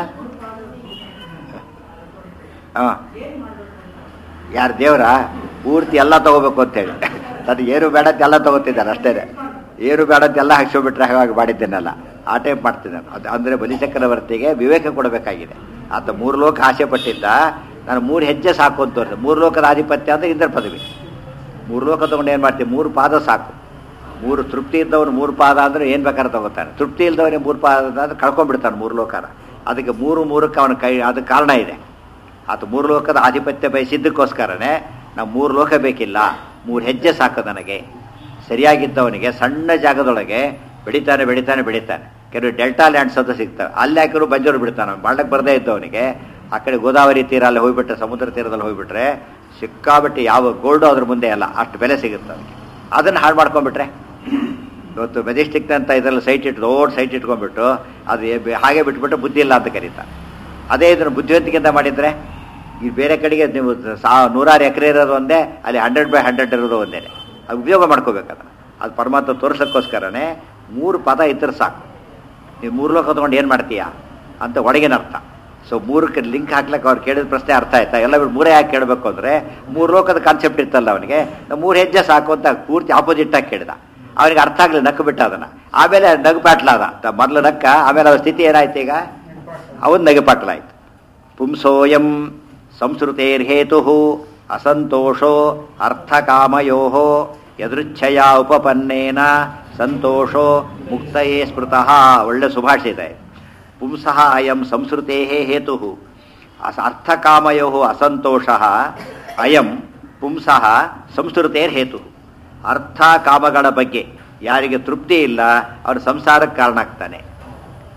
[SPEAKER 1] ಹಾಂ ಯಾರು ದೇವರ ಪೂರ್ತಿ ಎಲ್ಲ ತಗೋಬೇಕು ಅಂತೇಳಿ ಅದು ಏನು ಬೇಡ ಅಂತ ಎಲ್ಲ ತಗೋತಿದ್ದಾನೆ ಅಷ್ಟೇ ಏನು ಬೇಡ ಅಂತ ಎಲ್ಲ ಹಾಕ್ಸೋಬಿಟ್ರೆ ಹಾಗಾಗಿ ಮಾಡಿದ್ದೇನಲ್ಲ ಆ ಟೈಪ್ ಮಾಡ್ತಿದ್ದಾನೆ ಅದು ಅಂದರೆ ಬಲಿಚಕ್ರವರ್ತಿಗೆ ವಿವೇಕ ಕೊಡಬೇಕಾಗಿದೆ ಆತ ಮೂರು ಲೋಕ ಆಸೆ ಪಟ್ಟಿದ್ದ ನಾನು ಮೂರು ಹೆಜ್ಜೆ ಸಾಕು ಅಂತ ತೋರಿಸಿದೆ ಮೂರು ಲೋಕದ ಆಧಿಪತ್ಯ ಅಂದರೆ ಇಂದ್ರ ಪದವಿ ಮೂರು ಲೋಕ ತಗೊಂಡು ಏನು ಮಾಡ್ತೀವಿ ಮೂರು ಪಾದ ಸಾಕು ಮೂರು ತೃಪ್ತಿ ಇದ್ದವನು ಮೂರು ಪಾದ ಅಂದರೆ ಏನು ಬೇಕಾದ್ರೆ ತಗೋತಾನೆ ತೃಪ್ತಿ ಇಲ್ದವನೇ ಮೂರು ಪಾದ ಅಂದರೆ ಕಳ್ಕೊಂಡ್ಬಿಡ್ತಾನೆ ಮೂರು ಲೋಕನ ಅದಕ್ಕೆ ಮೂರು ಮೂರಕ್ಕೆ ಅವನ ಕೈ ಅದಕ್ಕೆ ಕಾರಣ ಇದೆ ಆತ ಮೂರು ಲೋಕದ ಆಧಿಪತ್ಯ ಬಯಸಿದ್ದಕ್ಕೋಸ್ಕರನೇ ನಾವು ಮೂರು ಲೋಕ ಬೇಕಿಲ್ಲ ಮೂರು ಹೆಜ್ಜೆ ಸಾಕು ನನಗೆ ಸರಿಯಾಗಿದ್ದವನಿಗೆ ಸಣ್ಣ ಜಾಗದೊಳಗೆ ಬೆಳಿತಾನೆ ಬೆಳಿತಾನೆ ಬೆಳಿತಾನೆ ಕೆಲವು ಡೆಲ್ಟಾ ಲ್ಯಾಂಡ್ಸ್ ಅಂತ ಸಿಗ್ತವೆ ಅಲ್ಲಿ ಹಾಕಿದ್ರು ಬಂಜರು ಬಿಡ್ತಾನೆ ಬಾಳಕ್ಕೆ ಬರದೇ ಇದ್ದವನಿಗೆ ಆ ಕಡೆ ಗೋದಾವರಿ ತೀರ ಅಲ್ಲಿ ಹೋಗ್ಬಿಟ್ರೆ ಸಮುದ್ರ ತೀರದಲ್ಲಿ ಹೋಗ್ಬಿಟ್ರೆ ಸಿಕ್ಕಾಬಿಟ್ಟು ಯಾವ ಗೋಲ್ಡು ಅದ್ರ ಮುಂದೆ ಅಲ್ಲ ಅಷ್ಟು ಬೆಲೆ ಸಿಗುತ್ತೆ ಅವನಿಗೆ ಅದನ್ನು ಹಾಳು ಮಾಡ್ಕೊಂಡ್ಬಿಟ್ರೆ ಇವತ್ತು ಮೆಜೆಸ್ಟಿಕ್ ಅಂತ ಇದರಲ್ಲಿ ಸೈಟ್ ಇಟ್ಟು ದೊಡ್ಡ ಸೈಟ್ ಇಟ್ಕೊಂಡ್ಬಿಟ್ಟು ಅದು ಏ- ಹಾಗೆ ಬಿಟ್ಬಿಟ್ಟು ಬುದ್ಧಿ ಇಲ್ಲ ಅಂತ ಕರೀತಾರೆ ಅದೇ ಇದನ್ನು ಬುದ್ಧಿವಂತಿಕೆಯಿಂದ ಮಾಡಿದರೆ ಈ ಬೇರೆ ಕಡೆಗೆ ನೀವು ಸಾ ನೂರಾರು ಎಕರೆ ಇರೋದು ಒಂದೇ ಅಲ್ಲಿ ಹಂಡ್ರೆಡ್ ಬೈ ಹಂಡ್ರೆಡ್ ಇರೋದು ಒಂದೇ ಅದು ಉಪಯೋಗ ಮಾಡ್ಕೋಬೇಕದ ಅದು ಪರಮಾತ್ಮ ತೋರ್ಸೋಕ್ಕೋಸ್ಕರನೇ ಮೂರು ಪದ ಇದ್ರೆ ಸಾಕು ನೀವು ಮೂರು ಲೋಕ ತೊಗೊಂಡು ಏನು ಮಾಡ್ತೀಯಾ ಅಂತ ಒಳಗಿನ ಅರ್ಥ ಸೊ ಮೂರಕ್ಕೆ ಲಿಂಕ್ ಹಾಕ್ಲಿಕ್ಕೆ ಅವ್ರು ಕೇಳಿದ ಪ್ರಶ್ನೆ ಅರ್ಥ ಆಯ್ತಾ ಎಲ್ಲ ಬಿಟ್ಟು ಮೂರೇ ಯಾಕೆ ಕೇಳಬೇಕು ಅಂದರೆ ಮೂರು ಲೋಕದ ಕಾನ್ಸೆಪ್ಟ್ ಇತ್ತಲ್ಲ ಅವನಿಗೆ ಮೂರು ಹೆಜ್ಜೆ ಸಾಕು ಅಂತ ಪೂರ್ತಿ ಆಪೋಸಿಟ್ ಆಗಿ ಕೇಳಿದ ಅವನಿಗೆ ಅರ್ಥ ಆಗಲಿ ನಕ್ಕು ಬಿಟ್ಟ ಅದನ್ನು ಆಮೇಲೆ ನಗುಪಾಟ್ಲಾದ ತ- ಮೊದಲು ನಕ್ಕ ಆಮೇಲೆ ಅವನ ಸ್ಥಿತಿ ಏನಾಯ್ತು ಈಗ ಅವನ್ ನಗುಪಾಟ್ಲಾಯ್ತು ಪುಂಸೋಯಂ ಸಂಸ್ಕೃತೇರ್ಹೇತು ಅಸಂತೋಷೋ ಅರ್ಥಕಾಮಯೋ ಯದೃಚ್ಛಯ ಉಪಪನ್ನೇನ ಸಂತೋಷೋ ಮುಕ್ತಯೇ ಸ್ಮೃತಃ ಒಳ್ಳೆ ಸುಭಾಷಿತ ಇದೆ ಪುಂಸಃ ಅಯಂ ಸಂಸ್ಕೃತೇ ಹೇತು ಅಸ ಅರ್ಥಕಾಮಯೋ ಅಸಂತೋಷ ಅಯಂ ಪುಂಸಃ ಸಂಸ್ಕೃತೇರ್ ಹೇತು ಅರ್ಥ ಕಾಮಗಳ ಬಗ್ಗೆ ಯಾರಿಗೆ ತೃಪ್ತಿ ಇಲ್ಲ ಅವ್ರ ಸಂಸಾರಕ್ಕೆ ಕಾರಣ ಆಗ್ತಾನೆ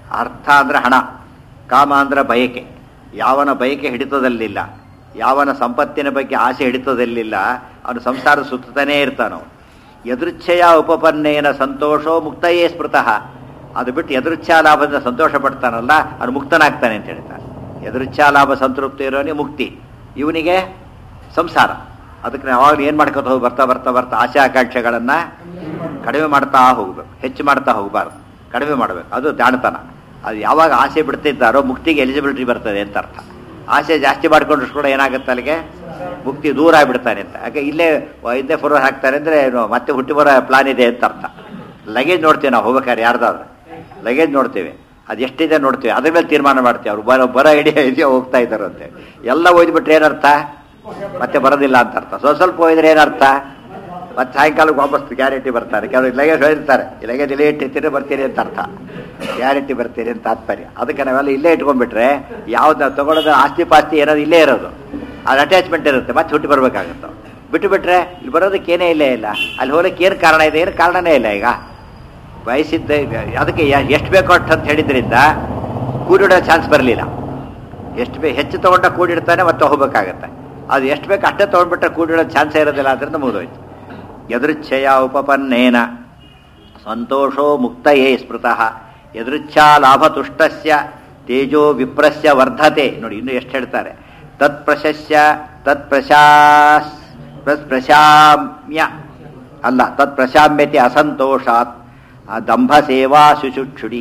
[SPEAKER 1] ಅರ್ಥ ಅಂದರೆ ಹಣ ಕಾಮ ಅಂದ್ರೆ ಬಯಕೆ ಯಾವನ ಬಯಕೆ ಹಿಡಿತದಲ್ಲಿಲ್ಲ ಯಾವನ ಸಂಪತ್ತಿನ ಬಗ್ಗೆ ಆಸೆ ಹಿಡಿತದಲ್ಲಿಲ್ಲ ಅವನು ಸಂಸಾರ ಸುತ್ತಾನೇ ಇರ್ತಾನೋ ಎದೃಚ್ಛೆಯ ಉಪಪನ್ನೇನ ಸಂತೋಷೋ ಮುಕ್ತಯೇ ಸ್ಮೃತಃ ಅದು ಬಿಟ್ಟು ಎದೃಚ್ಛಾ ಲಾಭದಿಂದ ಸಂತೋಷ ಪಡ್ತಾನಲ್ಲ ಅವನು ಮುಕ್ತನಾಗ್ತಾನೆ ಅಂತ ಹೇಳ್ತಾನೆ ಎದೃಚ್ಛಾ ಲಾಭ ಸಂತೃಪ್ತಿ ಇರೋನಿಗೆ ಮುಕ್ತಿ ಇವನಿಗೆ ಸಂಸಾರ ಅದಕ್ಕೆ ನಾವು ಯಾವಾಗ ಏನು ಮಾಡ್ಕೊತ ಹೋಗಿ ಬರ್ತಾ ಬರ್ತಾ ಬರ್ತಾ ಆಸೆ ಆಕಾಂಕ್ಷೆಗಳನ್ನು ಕಡಿಮೆ ಮಾಡ್ತಾ ಹೋಗ್ಬೇಕು ಹೆಚ್ಚು ಮಾಡ್ತಾ ಹೋಗಬಾರ್ದು ಕಡಿಮೆ ಮಾಡಬೇಕು ಅದು ಜಾಣತನ ಅದು ಯಾವಾಗ ಆಸೆ ಬಿಡ್ತಿದ್ದಾರೋ ಮುಕ್ತಿಗೆ ಎಲಿಜಿಬಿಲಿಟಿ ಬರ್ತದೆ ಅಂತ ಅರ್ಥ ಆಸೆ ಜಾಸ್ತಿ ಮಾಡ್ಕೊಂಡ್ರು ಕೂಡ ಏನಾಗುತ್ತೆ ಅಲ್ಲಿಗೆ ಮುಕ್ತಿ ದೂರ ಆಗಿಬಿಡ್ತಾನೆ ಅಂತ ಯಾಕೆ ಇಲ್ಲೇ ಇಲ್ಲೇ ಫೋರ್ ಹಾಕ್ತಾರೆ ಅಂದರೆ ಮತ್ತೆ ಹುಟ್ಟಿ ಬರೋ ಪ್ಲಾನ್ ಇದೆ ಅಂತ ಅರ್ಥ ಲಗೇಜ್ ನೋಡ್ತೀವಿ ನಾವು ಹೋಗ್ಬೇಕಾದ್ರೆ ಯಾರ್ದಾದ್ರು ಲಗೇಜ್ ನೋಡ್ತೀವಿ ಅದು ಎಷ್ಟಿದೆ ನೋಡ್ತೀವಿ ಅದ್ರ ಮೇಲೆ ತೀರ್ಮಾನ ಮಾಡ್ತೀವಿ ಅವ್ರು ಬರೋ ಬರೋ ಐಡಿಯಾ ಇದೆಯೋ ಹೋಗ್ತಾ ಇದ್ದಾರಂತೆ ಎಲ್ಲ ಓದ್ಬಿಟ್ರೆ ಏನರ್ಥ ಮತ್ತೆ ಬರೋದಿಲ್ಲ ಅಂತ ಅರ್ಥ ಸ್ವಲ್ಪ ಸ್ವಲ್ಪ ಹೋಗಿದ್ರೆ ಏನರ್ಥ ಮತ್ತೆ ಸಾಯಂಕಾಲಕ್ಕೆ ವಾಪಸ್ ಗ್ಯಾರಂಟಿ ಬರ್ತಾರೆ ಕೆಲವರು ಲಗೇಜ್ ಹೇಳಿರ್ತಾರೆ ಈ ಲಗೇಜ್ ಇಲ್ಲೇ ಇಟ್ಟಿರ್ತೀರಿ ಬರ್ತೀರಿ ಅಂತ ಅರ್ಥ ಗ್ಯಾರಂಟಿ ಬರ್ತೀರಿ ಅಂತ ತಾತ್ಪರ್ಯ ಅದಕ್ಕೆ ನಾವೆಲ್ಲ ಇಲ್ಲೇ ಇಟ್ಕೊಂಡ್ಬಿಟ್ರೆ ಯಾವ್ದು ತಗೊಳ್ಳೋದು ಆಸ್ತಿ ಪಾಸ್ತಿ ಏನಾದ್ರು ಇಲ್ಲೇ ಇರೋದು ಅದು ಅಟ್ಯಾಚ್ಮೆಂಟ್ ಇರುತ್ತೆ ಮತ್ತೆ ಹುಟ್ಟಿ ಬರ್ಬೇಕಾಗುತ್ತೆ ಬಿಟ್ಟು ಬಿಟ್ರೆ ಇಲ್ಲಿ ಬರೋದಕ್ಕೆ ಏನೇ ಇಲ್ಲೇ ಇಲ್ಲ ಅಲ್ಲಿ ಹೋಗಕ್ಕೆ ಏನು ಕಾರಣ ಇದೆ ಏನು ಕಾರಣನೇ ಇಲ್ಲ ಈಗ ಬಯಸಿದ್ದ ಅದಕ್ಕೆ ಎಷ್ಟು ಬೇಕೋ ಅಷ್ಟು ಅಂತ ಹೇಳಿದ್ರಿಂದ ಕೂಡಿಡೋ ಚಾನ್ಸ್ ಬರಲಿಲ್ಲ ಎಷ್ಟು ಬೇ ಹೆಚ್ಚು ತೊಗೊಂಡ ಕೂಡಿಡ್ತಾನೆ ಮತ್ತೆ ಹೋಗ್ಬೇಕಾಗತ್ತೆ ಅದು ಎಷ್ಟು ಬೇಕು ಅಷ್ಟೇ ತೊಗೊಂಡ್ಬಿಟ್ರೆ ಕೂಡಿಡೋ ಚಾನ್ಸೇ ಇರೋದಿಲ್ಲ ಅದರಿಂದ ಮುಗಿದೋಯ್ತು ಎದೃಚ್ಛಯ ಉಪಪನ್ನೇನ ಸಂತೋಷೋ ಮುಕ್ತಯೇ ಸ್ಮೃತಃ ಎದೃಚ್ಛಾ ಲಾಭತುಷ್ಟಸ್ಯ ತೇಜೋ ವಿಪ್ರಸ್ಯ ವರ್ಧತೆ ನೋಡಿ ಇನ್ನು ಎಷ್ಟು ಹೇಳ್ತಾರೆ ತತ್ ಪ್ರಶಸ್ಯ ತತ್ ಪ್ರಶಾಸ್ ಪ್ರಶಾಮ್ಯ ಅಲ್ಲ ತತ್ ಪ್ರಶಾಮ್ಯತೆ ಅಸಂತೋಷಾತ್ ದಂಭ ಸೇವಾ ಶುಚುಕ್ಷುಣಿ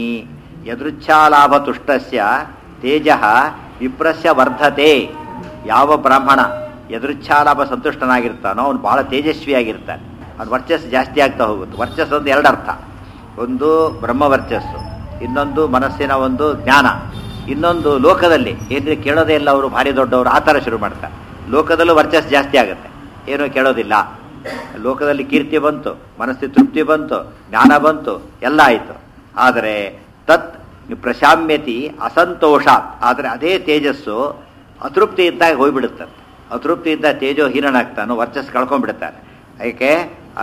[SPEAKER 1] ಯದೃಚ್ಛಾಲಾಭತುಷ್ಟಸ್ಯ ತೇಜ ವಿಪ್ರಸ್ಯ ವರ್ಧತೆ ಯಾವ ಬ್ರಾಹ್ಮಣ ಯದೃಚ್ಛಾಲಾಭ ಸಂತುಷ್ಟನಾಗಿರ್ತಾನೋ ಅವನು ಬಹಳ ತೇಜಸ್ವಿಯಾಗಿರ್ತಾನೆ ಅವನ ವರ್ಚಸ್ಸು ಜಾಸ್ತಿ ಆಗ್ತಾ ಹೋಗುತ್ತೆ ವರ್ಚಸ್ಸು ಒಂದು ಎರಡು ಅರ್ಥ ಒಂದು ಬ್ರಹ್ಮ ವರ್ಚಸ್ಸು ಇನ್ನೊಂದು ಮನಸ್ಸಿನ ಒಂದು ಜ್ಞಾನ ಇನ್ನೊಂದು ಲೋಕದಲ್ಲಿ ಏನ್ರಿ ಕೇಳೋದೇ ಇಲ್ಲ ಅವರು ಭಾರಿ ದೊಡ್ಡವರು ಆ ಥರ ಶುರು ಮಾಡ್ತಾರೆ ಲೋಕದಲ್ಲೂ ವರ್ಚಸ್ಸು ಜಾಸ್ತಿ ಆಗುತ್ತೆ ಏನೂ ಕೇಳೋದಿಲ್ಲ ಲೋಕದಲ್ಲಿ ಕೀರ್ತಿ ಬಂತು ಮನಸ್ಸಿ ತೃಪ್ತಿ ಬಂತು ಜ್ಞಾನ ಬಂತು ಎಲ್ಲ ಆಯಿತು ಆದರೆ ತತ್ ಪ್ರಶಾಮ್ಯತಿ ಅಸಂತೋಷ ಆದರೆ ಅದೇ ತೇಜಸ್ಸು ಅತೃಪ್ತಿ ಇದ್ದಾಗ ಹೋಗ್ಬಿಡುತ್ತೆ ಅತೃಪ್ತಿ ಇದ್ದ ತೇಜೋ ಹೀನನಾಗ್ತಾನು ವರ್ಚಸ್ ಕಳ್ಕೊಂಡ್ಬಿಡ್ತಾನೆ ಏಕೆ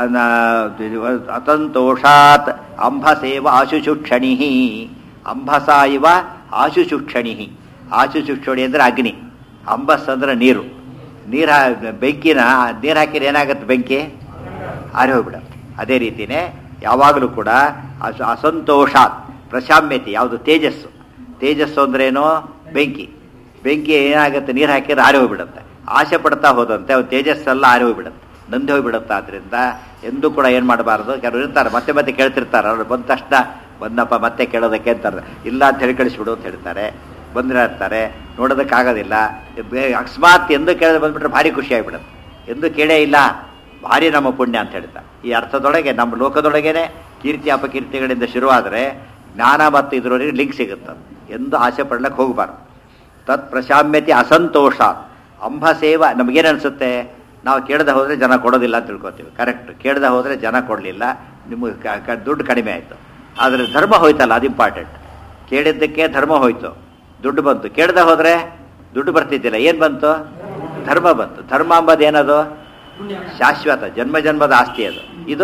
[SPEAKER 1] ಅಸಂತೋಷಾತ್ ಅಂಬಸೇವ ಆಶುಶುಕ್ಷಣಿ ಅಂಬಸ ಇವ ಆಶುಶುಕ್ಷಣಿ ಆಶುಶುಕ್ಷಣಿ ಅಂದರೆ ಅಗ್ನಿ ಅಂಬಸ್ ಅಂದ್ರೆ ನೀರು ನೀರು ಬೆಂಕಿನ ನೀರು ಹಾಕಿದ್ರೆ ಏನಾಗುತ್ತೆ ಬೆಂಕಿ ಆರಿ ಹೋಗ್ಬಿಡುತ್ತೆ ಅದೇ ರೀತಿಯೇ ಯಾವಾಗಲೂ ಕೂಡ ಅಸ ಅಸಂತೋಷಾತ್ ಪ್ರಶಾಮ್ಯತೆ ಯಾವುದು ತೇಜಸ್ಸು ತೇಜಸ್ಸು ಅಂದ್ರೇನೋ ಬೆಂಕಿ ಬೆಂಕಿ ಏನಾಗುತ್ತೆ ನೀರು ಹಾಕಿದ್ರೆ ಆರಿ ಹೋಗ್ಬಿಡುತ್ತೆ ಆಸೆ ಪಡ್ತಾ ಹೋದಂತೆ ಅವ್ರು ತೇಜಸ್ಸೆಲ್ಲ ಆರಿ ಹೋಗ್ಬಿಡುತ್ತೆ ನಂದಿ ಹೋಗ್ಬಿಡುತ್ತೆ ಆದ್ದರಿಂದ ಎಂದೂ ಕೂಡ ಏನು ಮಾಡಬಾರ್ದು ಕೆಲವರು ಇರ್ತಾರೆ ಮತ್ತೆ ಮತ್ತೆ ಕೇಳ್ತಿರ್ತಾರೆ ಅವ್ರು ಬಂದ ತಕ್ಷಣ ಬಂದಪ್ಪ ಮತ್ತೆ ಕೇಳೋದಕ್ಕೆ ಅಂತಾರೆ ಇಲ್ಲ ಅಂತ ಹೇಳಿ ಕಳಿಸ್ಬಿಡು ಅಂತ ಹೇಳ್ತಾರೆ ಬಂದ್ರೆ ಇರ್ತಾರೆ ನೋಡೋದಕ್ಕಾಗೋದಿಲ್ಲ ಅಕಸ್ಮಾತ್ ಎಂದು ಕೇಳಿದ್ರೆ ಬಂದ್ಬಿಟ್ರೆ ಭಾರಿ ಖುಷಿ ಆಗಿಬಿಡುತ್ತೆ ಎಂದು ಕೇಳೇ ಇಲ್ಲ ಭಾರಿ ನಮ್ಮ ಪುಣ್ಯ ಅಂತ ಹೇಳ್ತಾ ಈ ಅರ್ಥದೊಳಗೆ ನಮ್ಮ ಲೋಕದೊಳಗೇನೆ ಕೀರ್ತಿ ಅಪಕೀರ್ತಿಗಳಿಂದ ಶುರುವಾದರೆ ಜ್ಞಾನ ಮತ್ತು ಇದರೊಳಗೆ ಲಿಂಕ್ ಸಿಗುತ್ತೆ ಎಂದು ಆಸೆ ಪಡ್ಲಕ್ಕೆ ಹೋಗಬಾರ್ದು ತತ್ ಪ್ರಶಾಮ್ಯತೆ ಅಸಂತೋಷ ಅಂಬಸೇವ ನಮಗೇನು ಅನಿಸುತ್ತೆ ನಾವು ಕೇಳದೆ ಹೋದರೆ ಜನ ಕೊಡೋದಿಲ್ಲ ಅಂತ ತಿಳ್ಕೊತೀವಿ ಕರೆಕ್ಟ್ ಕೇಳದೆ ಹೋದರೆ ಜನ ಕೊಡಲಿಲ್ಲ ನಿಮಗೆ ದುಡ್ಡು ಕಡಿಮೆ ಆಯಿತು ಆದರೆ ಧರ್ಮ ಹೋಯ್ತಲ್ಲ ಅದು ಇಂಪಾರ್ಟೆಂಟ್ ಕೇಳಿದ್ದಕ್ಕೆ ಧರ್ಮ ಹೋಯ್ತು ದುಡ್ಡು ಬಂತು ಕೇಳದೆ ಹೋದರೆ ದುಡ್ಡು ಬರ್ತಿದ್ದಿಲ್ಲ ಏನು ಬಂತು ಧರ್ಮ ಬಂತು ಧರ್ಮ ಅಂಬದು ಏನದು ಶಾಶ್ವತ ಜನ್ಮ ಜನ್ಮದ ಆಸ್ತಿ ಅದು ಇದು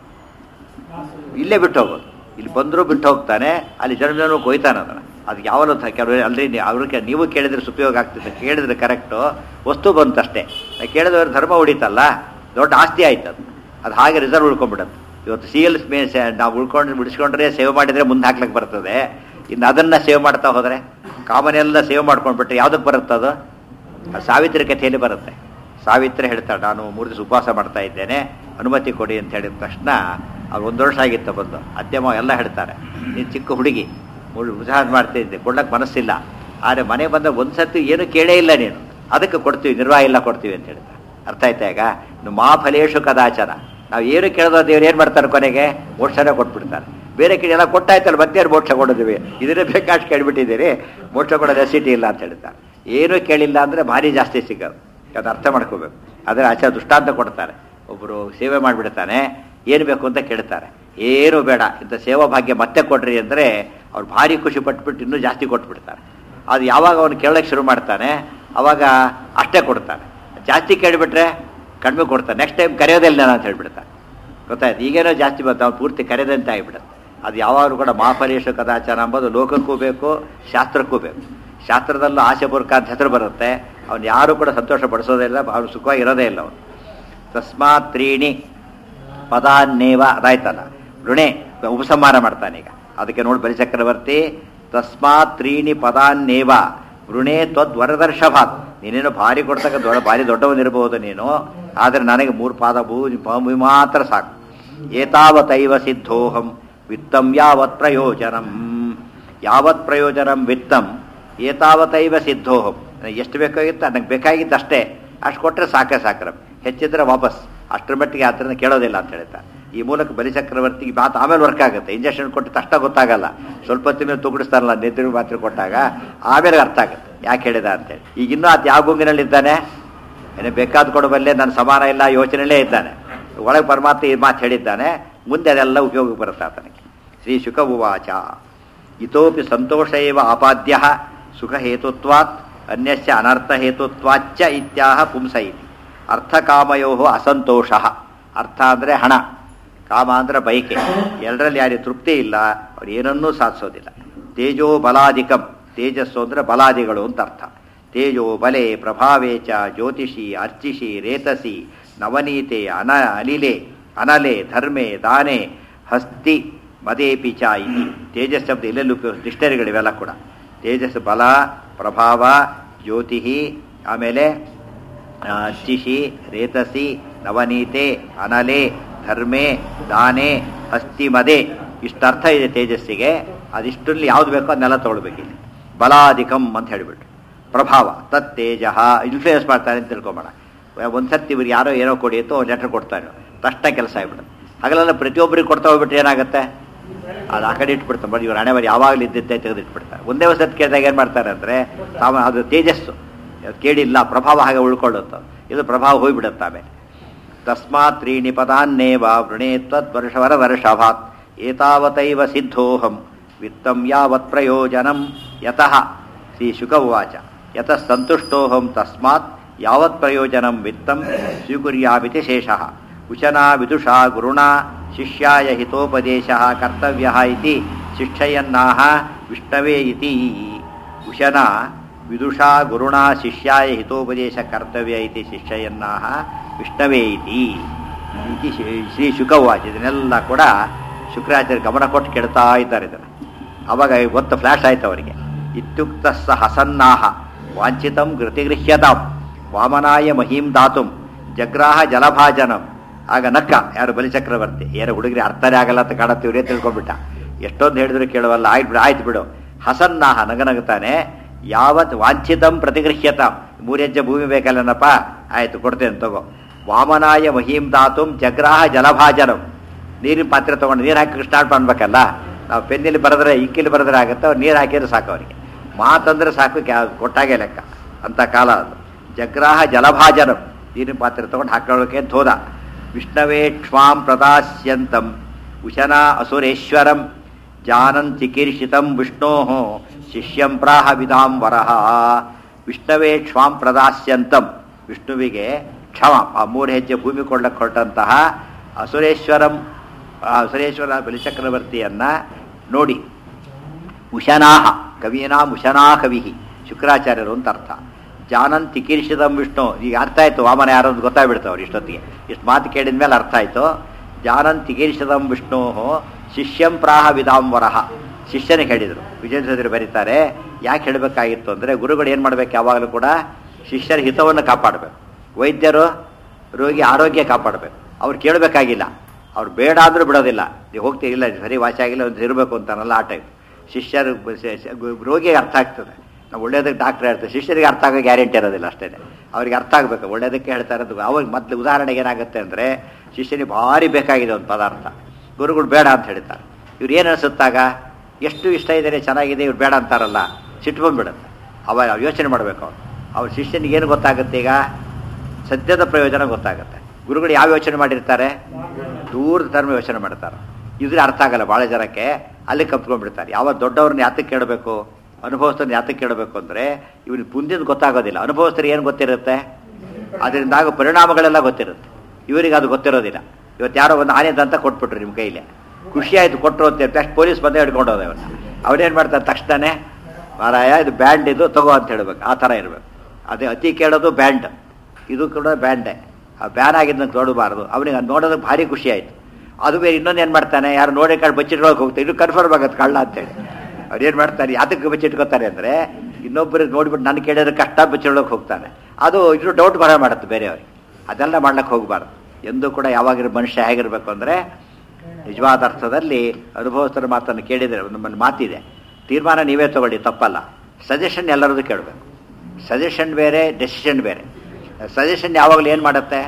[SPEAKER 1] ಇಲ್ಲೇ ಬಿಟ್ಟು ಹೋಗೋದು ಇಲ್ಲಿ ಬಂದರೂ ಬಿಟ್ಟು ಹೋಗ್ತಾನೆ ಅಲ್ಲಿ ಜನ್ಮ ಜನ್ಮಕ್ಕೆ ಹೋಯ್ತಾನೆ ಅದನ್ನು ಅದು ಯಾವಲೂ ಕೆಲವರು ಅಲ್ರಿ ಅವ್ರಿಗೆ ನೀವು ಕೇಳಿದ್ರೆ ಉಪಯೋಗ ಆಗ್ತಿದೆ ಕೇಳಿದ್ರೆ ಕರೆಕ್ಟು ವಸ್ತು ಬಂತಷ್ಟೇ ಕೇಳಿದವ್ರು ಧರ್ಮ ಉಳಿತಲ್ಲ ದೊಡ್ಡ ಆಸ್ತಿ ಆಯ್ತು ಅದು ಅದು ಹಾಗೆ ರಿಸರ್ವ್ ಉಳ್ಕೊಂಡ್ಬಿಡುತ್ತೆ ಇವತ್ತು ಸಿ ಎಲ್ ಮೇ ನಾವು ಉಳ್ಕೊಂಡು ಬಿಡಿಸ್ಕೊಂಡ್ರೆ ಸೇವ್ ಮಾಡಿದರೆ ಮುಂದೆ ಹಾಕ್ಲಿಕ್ಕೆ ಬರ್ತದೆ ಇನ್ನು ಅದನ್ನು ಸೇವ್ ಮಾಡ್ತಾ ಹೋದರೆ ಕಾಮನ್ ಎಲ್ಲ ಸೇವ್ ಮಾಡ್ಕೊಂಡ್ಬಿಟ್ರೆ ಯಾವುದಕ್ಕೆ ಬರುತ್ತೆ ಅದು ಸಾವಿತ್ರಿ ಕಥೆಯಲ್ಲಿ ಬರುತ್ತೆ ಸಾವಿತ್ರಿ ಹೇಳ್ತಾಳೆ ನಾನು ಮೂರು ದಿವಸ ಉಪವಾಸ ಮಾಡ್ತಾ ಇದ್ದೇನೆ ಅನುಮತಿ ಕೊಡಿ ಅಂತ ಹೇಳಿದ ತಕ್ಷಣ ಅವ್ರು ಒಂದು ವರ್ಷ ಆಗಿತ್ತು ಬಂದು ಅತ್ಯಮ ಎಲ್ಲ ಹೇಳ್ತಾರೆ ನೀನು ಚಿಕ್ಕ ಹುಡುಗಿ ಮೂರು ಉತ್ಸಾಹ ಮಾಡ್ತಾ ಇದ್ದೆ ಕೊಡ್ಲಕ್ಕೆ ಮನಸ್ಸಿಲ್ಲ ಆದರೆ ಮನೆ ಬಂದ ಒಂದು ಸರ್ತಿ ಏನು ಕೇಳೇ ಇಲ್ಲ ನೀನು ಅದಕ್ಕೆ ಕೊಡ್ತೀವಿ ನಿರ್ವಾಹ ಇಲ್ಲ ಕೊಡ್ತೀವಿ ಅಂತ ಹೇಳ್ತಾರೆ ಅರ್ಥ ಆಯ್ತಾ ಈಗ ಮಾ ಫಲೇಶು ಕದಾಚಾರ ನಾವು ಏನು ಕೇಳೋದು ದೇವ್ರು ಏನು ಮಾಡ್ತಾರೆ ಕೊನೆಗೆ ಮೋಕ್ಷನೇ ಕೊಟ್ಬಿಡ್ತಾರೆ ಬೇರೆ ಕಡೆ ಎಲ್ಲ ಕೊಟ್ಟಾಯ್ತಲ್ಲ ಮತ್ತೆ ಮೋಕ್ಷ ಕೊಡೋದಿವಿ ಇದನ್ನೇ ಬೇಕಾಷ್ಟು ಕೇಳಿಬಿಟ್ಟಿದ್ದೀರಿ ಮೋಕ್ಷ ಕೊಡೋ ರೆಸಿಟಿ ಇಲ್ಲ ಅಂತ ಹೇಳ್ತಾರೆ ಏನೂ ಕೇಳಿಲ್ಲ ಅಂದರೆ ಭಾರಿ ಜಾಸ್ತಿ ಸಿಗೋದು ಅದು ಅರ್ಥ ಮಾಡ್ಕೋಬೇಕು ಆದರೆ ಆಚಾರ ದೃಷ್ಟಾಂತ ಕೊಡ್ತಾರೆ ಒಬ್ಬರು ಸೇವೆ ಮಾಡಿಬಿಡ್ತಾನೆ ಏನು ಬೇಕು ಅಂತ ಕೇಳ್ತಾರೆ ಏನು ಬೇಡ ಇಂಥ ಸೇವಾ ಭಾಗ್ಯ ಮತ್ತೆ ಕೊಡ್ರಿ ಅಂದರೆ ಅವ್ರು ಭಾರಿ ಖುಷಿ ಪಟ್ಬಿಟ್ಟು ಇನ್ನೂ ಜಾಸ್ತಿ ಕೊಟ್ಬಿಡ್ತಾರೆ ಅದು ಯಾವಾಗ ಅವನು ಕೇಳೋಕ್ಕೆ ಶುರು ಮಾಡ್ತಾನೆ ಅವಾಗ ಅಷ್ಟೇ ಕೊಡ್ತಾನೆ ಜಾಸ್ತಿ ಕೇಳಿಬಿಟ್ರೆ ಕಡಿಮೆ ಕೊಡ್ತಾನೆ ನೆಕ್ಸ್ಟ್ ಟೈಮ್ ಕರೆಯೋದಿಲ್ಲ ನಾನು ಅಂತ ಹೇಳ್ಬಿಡ್ತಾನೆ ಗೊತ್ತಾಯ್ತು ಈಗೇನೋ ಜಾಸ್ತಿ ಬಂತು ಅವ್ನು ಪೂರ್ತಿ ಕರೆದಂತೆ ಆಗಿಬಿಡುತ್ತೆ ಅದು ಯಾವಾಗಲೂ ಕೂಡ ಮಾಫಲೇಶ ಕದಾಚಾರ ಎಂಬುದು ಲೋಕಕ್ಕೂ ಬೇಕು ಶಾಸ್ತ್ರಕ್ಕೂ ಬೇಕು ಶಾಸ್ತ್ರದಲ್ಲೂ ಆಸೆ ಬುರ್ಕ ಅಂತ ಹೆಸರು ಬರುತ್ತೆ ಅವನು ಯಾರು ಕೂಡ ಸಂತೋಷ ಪಡಿಸೋದೇ ಇಲ್ಲ ಅವನು ಸುಖವಾಗಿ ಇರೋದೇ ಇಲ್ಲ ಅವನು ತಸ್ಮಾತ್ ತ್ರೀಣಿ ಪದಾನ್ನೇವ ಅದಾಯ್ತಲ್ಲ ಋಣೆ ಉಪಸಂಹಾರ ಮಾಡ್ತಾನೆ ಈಗ ಅದಕ್ಕೆ ನೋಡಿ ಬಲಿಚಕ್ರವರ್ತಿ ತಸ್ಮಾತ್ ತ್ರೀಣಿ ಪದಾನ್ನೇವ ಋಣೆ ತ್ವದ್ ವರದರ್ಶಭಾತ್ ನೀನೇನು ಭಾರಿ ಕೊಡ್ತಕ್ಕ ದೊಡ್ಡ ಭಾರಿ ದೊಡ್ಡವನಿರಬಹುದು ನೀನು ಆದರೆ ನನಗೆ ಮೂರು ಪಾದ ಭೂ ಭೂಮಿ ಮಾತ್ರ ಸಾಕು ಏತಾವತೈವ ಸಿದ್ಧೋಹಂ ವಿತ್ತಂ ಯಾವತ್ ಪ್ರಯೋಜನಂ ಯಾವತ್ ಪ್ರಯೋಜನಂ ವಿತ್ತಂ ಏತಾವತೈವ ಸಿದ್ಧೋಹಂ ನನಗೆ ಎಷ್ಟು ಬೇಕಾಗಿತ್ತು ನನಗೆ ಬೇಕಾಗಿದ್ದು ಅಷ್ಟೇ ಅಷ್ಟು ಕೊಟ್ಟರೆ ಸಾಕೆ ಸಾಕ್ರ ಹೆಚ್ಚಿದ್ರೆ ವಾಪಸ್ ಅಷ್ಟರ ಮಟ್ಟಿಗೆ ಅದರಿಂದ ಕೇಳೋದಿಲ್ಲ ಅಂತ ಹೇಳ್ತಾರೆ ಈ ಮೂಲಕ ಬಲಿಚಕ್ರವರ್ತಿಗೆ ಮಾತು ಆಮೇಲೆ ವರ್ಕ್ ಆಗುತ್ತೆ ಇಂಜೆಕ್ಷನ್ ಕೊಟ್ಟು ತಷ್ಟ ಗೊತ್ತಾಗಲ್ಲ ಸ್ವಲ್ಪ ಹೊತ್ತಿನ ಮೇಲೆ ತುಗುಡಿಸ್ತಾರಲ್ಲ ನಿದ್ರೆ ಮಾತ್ರ ಕೊಟ್ಟಾಗ ಆಮೇಲೆ ಅರ್ಥ ಆಗುತ್ತೆ ಯಾಕೆ ಹೇಳಿದ ಅಂತೇಳಿ ಈಗ ಇನ್ನೂ ಅದು ಯಾವ ಗುಂಗಿನಲ್ಲಿದ್ದಾನೆ ಏನೇ ಬೇಕಾದ ಕೊಡಬಲ್ಲೆ ನನ್ನ ಸಮಾನ ಇಲ್ಲ ಯೋಚನೆಯಲ್ಲೇ ಇದ್ದಾನೆ ಒಳಗೆ ಪರಮಾತ್ಮ ಈ ಮಾತು ಹೇಳಿದ್ದಾನೆ ಮುಂದೆ ಅದೆಲ್ಲ ಉಪಯೋಗ ಬರುತ್ತೆ ಆತನಿಗೆ ಶ್ರೀ ಶುಕ ಉವಾಚ ಇತೋಪಿ ಸಂತೋಷ ಏವ ಆಪಾದ್ಯ ಸುಖಹೇತುತ್ವಾತ್ ಅನ್ಯಸ್ಯ ಅನರ್ಥಹೇತುತ್ವಾಚ್ಚ ಇತ್ಯಾಹ ಪುಂಸ ಇತಿ ಅರ್ಥಕಾಮಯೋ ಅಸಂತೋಷ ಅರ್ಥ ಅಂದರೆ ಹಣ ಕಾಮ ಅಂದರೆ ಬೈಕೆ ಎರಡರಲ್ಲಿ ಯಾರಿಗೆ ತೃಪ್ತಿ ಇಲ್ಲ ಅವ್ರು ಏನನ್ನೂ ಸಾಧಿಸೋದಿಲ್ಲ ತೇಜೋ ಬಲಾಧಿಕಂ ತೇಜಸ್ಸು ಅಂದರೆ ಬಲಾದಿಗಳು ಅಂತ ಅರ್ಥ ತೇಜೋ ಬಲೆ ಪ್ರಭಾವೇ ಚ ಜ್ಯೋತಿಷಿ ಅರ್ಚಿಷಿ ರೇತಸಿ ನವನೀತೆ ಅನ ಅಲಿಲೆ ಅನಲೆ ಧರ್ಮೆ ದಾನೆ ಹಸ್ತಿ ಮದೇಪಿ ಚ ಇತಿ ತೇಜಸ್ ಶಬ್ದ ಇಲ್ಲೆಲ್ಲೂ ಉಪಯೋಗ ಡಿಕ್ಷನರಿಗಳಿವೆಲ್ಲ ಕೂಡ ತೇಜಸ್ ಬಲ ಪ್ರಭಾವ ಜ್ಯೋತಿ ಆಮೇಲೆ ಅರ್ಚಿಷಿ ರೇತಸಿ ನವನೀತೆ ಅನಲೆ ಧರ್ಮೆ ದಾನೆ ಹಸ್ತಿ ಮದೆ ಇಷ್ಟರ್ಥ ಇದೆ ತೇಜಸ್ಸಿಗೆ ಅದಿಷ್ಟರಲ್ಲಿ ಯಾವ್ದು ಬೇಕೋ ಅದನ್ನೆಲ್ಲ ತೊಗೊಳ್ಬೇಕಿಲ್ಲಿ ಬಲಾಧಿಕಂ ಅಂತ ಹೇಳಿಬಿಟ್ರು ಪ್ರಭಾವ ತತ್ ತೇಜ ಇನ್ಫ್ಲೂಯೆನ್ಸ್ ಮಾಡ್ತಾರೆ ಅಂತ ತಿಳ್ಕೊಂಬೇಡ ಒಂದ್ಸರ್ತಿ ಇವ್ರಿಗೆ ಯಾರೋ ಏನೋ ಕೊಡಿ ಅಂತ ಒಂದು ಲೆಟರ್ ಕೊಡ್ತಾರೆ ತಕ್ಷಣ ಕೆಲಸ ಆಗ್ಬಿಡುತ್ತೆ ಹಾಗಲೆಲ್ಲ ಪ್ರತಿಯೊಬ್ಬರಿಗೆ ಕೊಡ್ತಾ ಹೋಗ್ಬಿಟ್ರೆ ಏನಾಗುತ್ತೆ ಅದು ಆ ಕಡೆ ಇಟ್ಬಿಡ್ತಾರೆ ಬಟ್ ಇವ್ರ ಹಣೆವರು ಯಾವಾಗಲೂ ಇದ್ದಿದ್ದೆ ತೆಗೆದು ಇಟ್ಬಿಡ್ತಾರೆ ಒಂದೇ ವಸತಿ ಕೇಳಿದಾಗ ಏನು ಮಾಡ್ತಾರೆ ಅಂದರೆ ತಾವ ಅದು ತೇಜಸ್ಸು ಅದು ಕೇಳಿಲ್ಲ ಪ್ರಭಾವ ಹಾಗೆ ಉಳ್ಕೊಳ್ಳುತ್ತೆ ಇದು ಪ್ರಭಾವ ಹೋಗ್ಬಿಡುತ್ತೆ ಆಮೇಲೆ ತಸ್ಮಾತ್ ತ್ರೀಣಿ ಪದಾನ್ನೇವ ವೃಣೇ ತ್ವದ್ವರ್ಷವರ ವರ್ಷಭಾತ್ ಏತಾವತೈವ ಸಿದ್ಧೋಹಂ ವಿತ್ತಂ ಯಾವತ್ ಪ್ರಯೋಜನಂ ಯತಃ ಶ್ರೀ ಶುಕ ಉವಾಚ ಯತಃ ಸಂತುಷ್ಟೋಹಂ ತಸ್ಮಾತ್ ಯಾವತ್ ಪ್ರಯೋಜನಂ ವಿತ್ತಂ ಸ್ವೀಕುರ್ಯಾಮಿತಿ ಶೇಷಃ ಉಶನಾ ವಿದುಷಾ ಗುರುಣಾ ಶಿಷ್ಯಾಯ ಹಿತೋಪದೇಶ ಕರ್ತವ್ಯ ಇತಿ ಶಿಕ್ಷಯನ್ನಾಹ ವಿಷ್ಣವೇ ಇತಿ ಉಶನಾ ವಿದುಷಾ ಗುರುಣಾ ಶಿಷ್ಯಾಯ ಹಿತೋಪದೇಶ ಕರ್ತವ್ಯ ಇತಿ ಶಿಷ್ಯಯನ್ನಾಹ ವಿಷ್ಣವೇ ಇತಿ ಇತಿ ಶ್ರೀ- ಶ್ರೀ ಶುಕವಾಚ ಇದನ್ನೆಲ್ಲ ಕೂಡ ಶುಕ್ರಾಚಾರ್ಯ ಗಮನ ಕೊಟ್ಟು ಕೆಡ್ತಾ ಇದ್ದಾರೆ ಇದನ್ನು ಅವಾಗ ಗೊತ್ತು ಫ್ಲಾಶ್ ಆಯ್ತು ಅವರಿಗೆ ಇತ್ಯುಕ್ತ ಸ ಹಸನ್ನಾಹ ವಾಂಛಿತಂ ಗೃತಿಗೃಹ್ಯತಾಂ ವಾಮನಾಯ ಮಹೀಂ ದಾತುಂ ಜಗ್ರಾಹ ಜಲಭಾಜನಂ ಆಗ ನಕ್ಕ ಯಾರು ಬಲಿಚಕ್ರವರ್ತಿ ಏನೋ ಹುಡುಗರಿ ಅರ್ಥನೇ ಆಗಲ್ಲ ಅಂತ ಕಾಣತ್ತೆ ಇವರೇ ತಿಳ್ಕೊಂಡ್ಬಿಟ್ಟ ಎಷ್ಟೊಂದು ಹೇಳಿದ್ರು ಕೇಳುವಲ್ಲ ಆಯ್ತು ಬಿಡು ಆಯ್ತು ಬಿಡು ಹಸನ್ನಾಹ ನಗನಗುತ್ತಾನೆ ಯಾವತ್ ವಾಂಛಿತಂ ಪ್ರತಿಗೃಹ್ಯತಾಂ ಮೂರೆಜ್ಜೆ ಭೂಮಿ ಬೇಕಲ್ಲನಪ್ಪ ಆಯ್ತು ಕೊಡ್ತೇನೆ ತಗೋ ವಾಮನಾಯ ಮಹೀಂ ದಾತುಂ ಜಗ್ರಾಹ ಜಲಭಾಜನಂ ನೀರಿನ ಪಾತ್ರೆ ತೊಗೊಂಡು ನೀರು ಹಾಕಿ ಸ್ಟಾರ್ಟ್ ಮಾಡ್ಬೇಕಲ್ಲ ನಾವು ಪೆನ್ನಲ್ಲಿ ಬರೆದ್ರೆ ಇಕ್ಕಿಲಿ ಬರೆದ್ರೆ ಆಗುತ್ತೆ ಅವ್ರು ನೀರು ಹಾಕಿದ್ರೆ ಸಾಕು ಅವರಿಗೆ ಮಾತಂದ್ರೆ ಸಾಕು ಕ್ಯಾ ಕೊಟ್ಟಾಗೆ ಲೆಕ್ಕ ಅಂತ ಕಾಲ ಅದು ಜಗ್ರಾಹ ಜಲಭಾಜನಂ ನೀರಿನ ಪಾತ್ರೆ ತೊಗೊಂಡು ಹಾಕೊಳ್ಳೋಕೆ ಅಂತ ಹೋದ ವಿಷ್ಣವೇ ಕ್ಷ್ಮಾಂ ಪ್ರದಾಸ್ಯಂತಂ ಉಶನಾ ಅಸುರೇಶ್ವರಂ ಜಾನನ್ ಚಿಕೀರ್ಷಿತಂ ವಿಷ್ಣೋ ಶಿಷ್ಯಂ ಪ್ರಾಹ ವಿಧಾಂ ವರಹ ವಿಷ್ಣವೇ ಕ್ಷಮಾಂ ಪ್ರದಾಸ್ಯಂತಂ ವಿಷ್ಣುವಿಗೆ ಕ್ಷಮ ಆ ಮೂರು ಹೆಜ್ಜೆ ಭೂಮಿ ಕೊಳ್ಳಕ್ಕೆ ಹೊರಟಂತಹ ಅಸುರೇಶ್ವರಂ ಆ ಅಸುರೇಶ್ವರ ಬಲಿಚಕ್ರವರ್ತಿಯನ್ನ ನೋಡಿ ಉಶನಾಹ ಕವಿನಾಂ ಉಶನಾ ಕವಿ ಶುಕ್ರಾಚಾರ್ಯರು ಅಂತ ಅರ್ಥ ಜಾನಂತಿ ಕೀರ್ಷಿತಂ ವಿಷ್ಣು ಈಗ ಅರ್ಥ ಆಯ್ತು ವಾಮನ ಯಾರು ಅಂತ ಗೊತ್ತಾಗ್ಬಿಡ್ತಾವೆ ಅವ್ರು ಇಷ್ಟೊತ್ತಿಗೆ ಇಷ್ಟು ಮಾತು ಕೇಳಿದ ಮೇಲೆ ಅರ್ಥ ಆಯ್ತು ಜಾನಂತಿ ಕೀರ್ಷಿತಂ ವಿಷ್ಣು ಶಿಷ್ಯಂ ಪ್ರಾಹ ವಿಧಾಂವರಹ ಶಿಷ್ಯನಿಗೆ ಹೇಳಿದರು ವಿಜಯೇಂದ್ರ ಬರೀತಾರೆ ಯಾಕೆ ಹೇಳಬೇಕಾಗಿತ್ತು ಅಂದರೆ ಗುರುಗಳು ಏನು ಮಾಡ್ಬೇಕು ಯಾವಾಗಲೂ ಕೂಡ ಶಿಷ್ಯರ ಹಿತವನ್ನು ಕಾಪಾಡಬೇಕು ವೈದ್ಯರು ರೋಗಿ ಆರೋಗ್ಯ ಕಾಪಾಡಬೇಕು ಅವ್ರು ಕೇಳಬೇಕಾಗಿಲ್ಲ ಅವ್ರು ಬೇಡ ಅಂದ್ರೂ ಬಿಡೋದಿಲ್ಲ ನೀವು ಹೋಗ್ತೀರಿ ಇಲ್ಲ ಸರಿ ವಾಸಿ ಆಗಿಲ್ಲ ಒಂದು ಇರಬೇಕು ಅಂತಾನಲ್ಲ ಆ ಟೈಪ್ ಶಿಷ್ಯರು ಸ- ಸ- ರೋಗಿಗೆ ಅರ್ಥ ಆಗ್ತದೆ ನಾವು ಒಳ್ಳೇದಕ್ಕೆ ಡಾಕ್ಟರ್ ಹೇಳ್ತಾರೆ ಶಿಷ್ಯರಿಗೆ ಅರ್ಥ ಆಗೋ ಗ್ಯಾರಂಟಿ ಇರೋದಿಲ್ಲ ಅಷ್ಟೇ ಅವ್ರಿಗೆ ಅರ್ಥ ಆಗಬೇಕು ಒಳ್ಳೇದಕ್ಕೆ ಹೇಳ್ತಾ ಇರೋದು ಅವಾಗ ಮೊದಲು ಉದಾಹರಣೆಗೆ ಏನಾಗುತ್ತೆ ಅಂದರೆ ಶಿಷ್ಯನಿಗೆ ಭಾರಿ ಬೇಕಾಗಿದೆ ಒಂದು ಪದಾರ್ಥ ಗುರುಗಳು ಬೇಡ ಅಂತ ಹೇಳ್ತಾರೆ ಇವ್ರು ಏನು ಅನಿಸುತ್ತಾಗ ಎಷ್ಟು ಇಷ್ಟ ಇದೆ ಚೆನ್ನಾಗಿದೆ ಇವ್ರು ಬೇಡ ಅಂತಾರಲ್ಲ ಸಿಟ್ಟು ಬಂದ್ಬಿಡುತ್ತೆ ಅವಾಗ ಯೋಚನೆ ಮಾಡಬೇಕು ಅವ್ರು ಅವ್ರ ಶಿಷ್ಯನಿಗೆ ಏನು ಗೊತ್ತಾಗುತ್ತೆ ಈಗ ಸದ್ಯದ ಪ್ರಯೋಜನ ಗೊತ್ತಾಗುತ್ತೆ ಗುರುಗಳು ಯಾವ ಯೋಚನೆ ಮಾಡಿರ್ತಾರೆ ದೂರದ ಧರ್ಮ ಯೋಚನೆ ಮಾಡ್ತಾರೆ ಇದ್ರೆ ಅರ್ಥ ಆಗಲ್ಲ ಭಾಳ ಜನಕ್ಕೆ ಅಲ್ಲಿ ಕಪ್ಕೊಂಡ್ಬಿಡ್ತಾರೆ ಯಾವ ದೊಡ್ಡವ್ರನ್ನ ಯಾತಕ್ಕೆ ಕೇಳಬೇಕು ಅನುಭವಸ್ಥರನ್ನ ಯಾತಕ್ಕೆ ಕೇಳಬೇಕು ಅಂದರೆ ಇವ್ರಿಗೆ ಮುಂದಿನ ಗೊತ್ತಾಗೋದಿಲ್ಲ ಅನುಭವಸ್ಥರಿಗೆ ಏನು ಗೊತ್ತಿರುತ್ತೆ ಅದರಿಂದ ಆಗೋ ಪರಿಣಾಮಗಳೆಲ್ಲ ಗೊತ್ತಿರುತ್ತೆ ಇವರಿಗೆ ಅದು ಗೊತ್ತಿರೋದಿಲ್ಲ ಇವತ್ತು ಯಾರೋ ಒಂದು ಆನೆ ದಂತ ಕೊಟ್ಬಿಟ್ರು ನಿಮ್ಮ ಕೈಲಿ ಖುಷಿ ಆಯ್ತು ಕೊಟ್ಟರು ಅಂತ ತಕ್ಷಣ ಪೊಲೀಸ್ ಬಂದೇ ಹಿಡ್ಕೊಂಡು ಹೋದ ಅವನ್ನ ಅವನೇನು ಮಾಡ್ತಾನೆ ತಕ್ಷಣನೇ ಮಾರಾಯ ಇದು ಬ್ಯಾಂಡ್ ಇದು ತಗೋ ಅಂತ ಹೇಳ್ಬೇಕು ಆ ಥರ ಇರಬೇಕು ಅದೇ ಅತಿ ಕೇಳೋದು ಬ್ಯಾಂಡ್ ಇದು ಕೂಡ ಬ್ಯಾಂಡೇ ಆ ಬ್ಯಾನ್ ಆಗಿದ್ದನ್ನು ನೋಡಬಾರ್ದು ಅವನಿಗೆ ಅದು ನೋಡೋದಕ್ಕೆ ಭಾರಿ ಖುಷಿ ಆಯಿತು ಅದು ಬೇರೆ ಇನ್ನೊಂದು ಏನು ಮಾಡ್ತಾನೆ ಯಾರು ನೋಡಿ ಕಾಳು ಬಚ್ಚಿಟ್ಕೊಳಕ್ಕೆ ಹೋಗ್ತಾರೆ ಇದು ಕನ್ಫರ್ಮ್ ಆಗತ್ತೆ ಕಳ್ಳ ಅಂತೇಳಿ ಅವ್ರು ಏನು ಮಾಡ್ತಾರೆ ಅದಕ್ಕೆ ಬಚ್ಚಿಟ್ಕೋತಾರೆ ಅಂದರೆ ಇನ್ನೊಬ್ಬರು ನೋಡ್ಬಿಟ್ಟು ನಾನು ಕೇಳಿದ್ರೆ ಕಷ್ಟ ಬಚ್ಚಿಡೋಕೆ ಹೋಗ್ತಾನೆ ಅದು ಇದು ಡೌಟ್ ಬರ ಮಾಡುತ್ತೆ ಬೇರೆಯವ್ರಿಗೆ ಅದೆಲ್ಲ ಮಾಡ್ಲಿಕ್ಕೆ ಹೋಗಬಾರ್ದು ಎಂದೂ ಕೂಡ ಯಾವಾಗಿರೋ ಮನುಷ್ಯ ಹೇಗಿರಬೇಕು ಅಂದರೆ ನಿಜವಾದ ಅರ್ಥದಲ್ಲಿ ಅನುಭವಸ್ಥರ ಮಾತನ್ನು ಕೇಳಿದರೆ ನಮ್ಮನ್ನು ಮಾತಿದೆ ತೀರ್ಮಾನ ನೀವೇ ತಗೊಳ್ಳಿ ತಪ್ಪಲ್ಲ ಸಜೆಷನ್ ಎಲ್ಲರದ್ದು ಕೇಳಬೇಕು ಸಜೆಷನ್ ಬೇರೆ ಡೆಸಿಷನ್ ಬೇರೆ ಸಜೆಷನ್ ಯಾವಾಗಲೂ ಏನು ಮಾಡುತ್ತೆ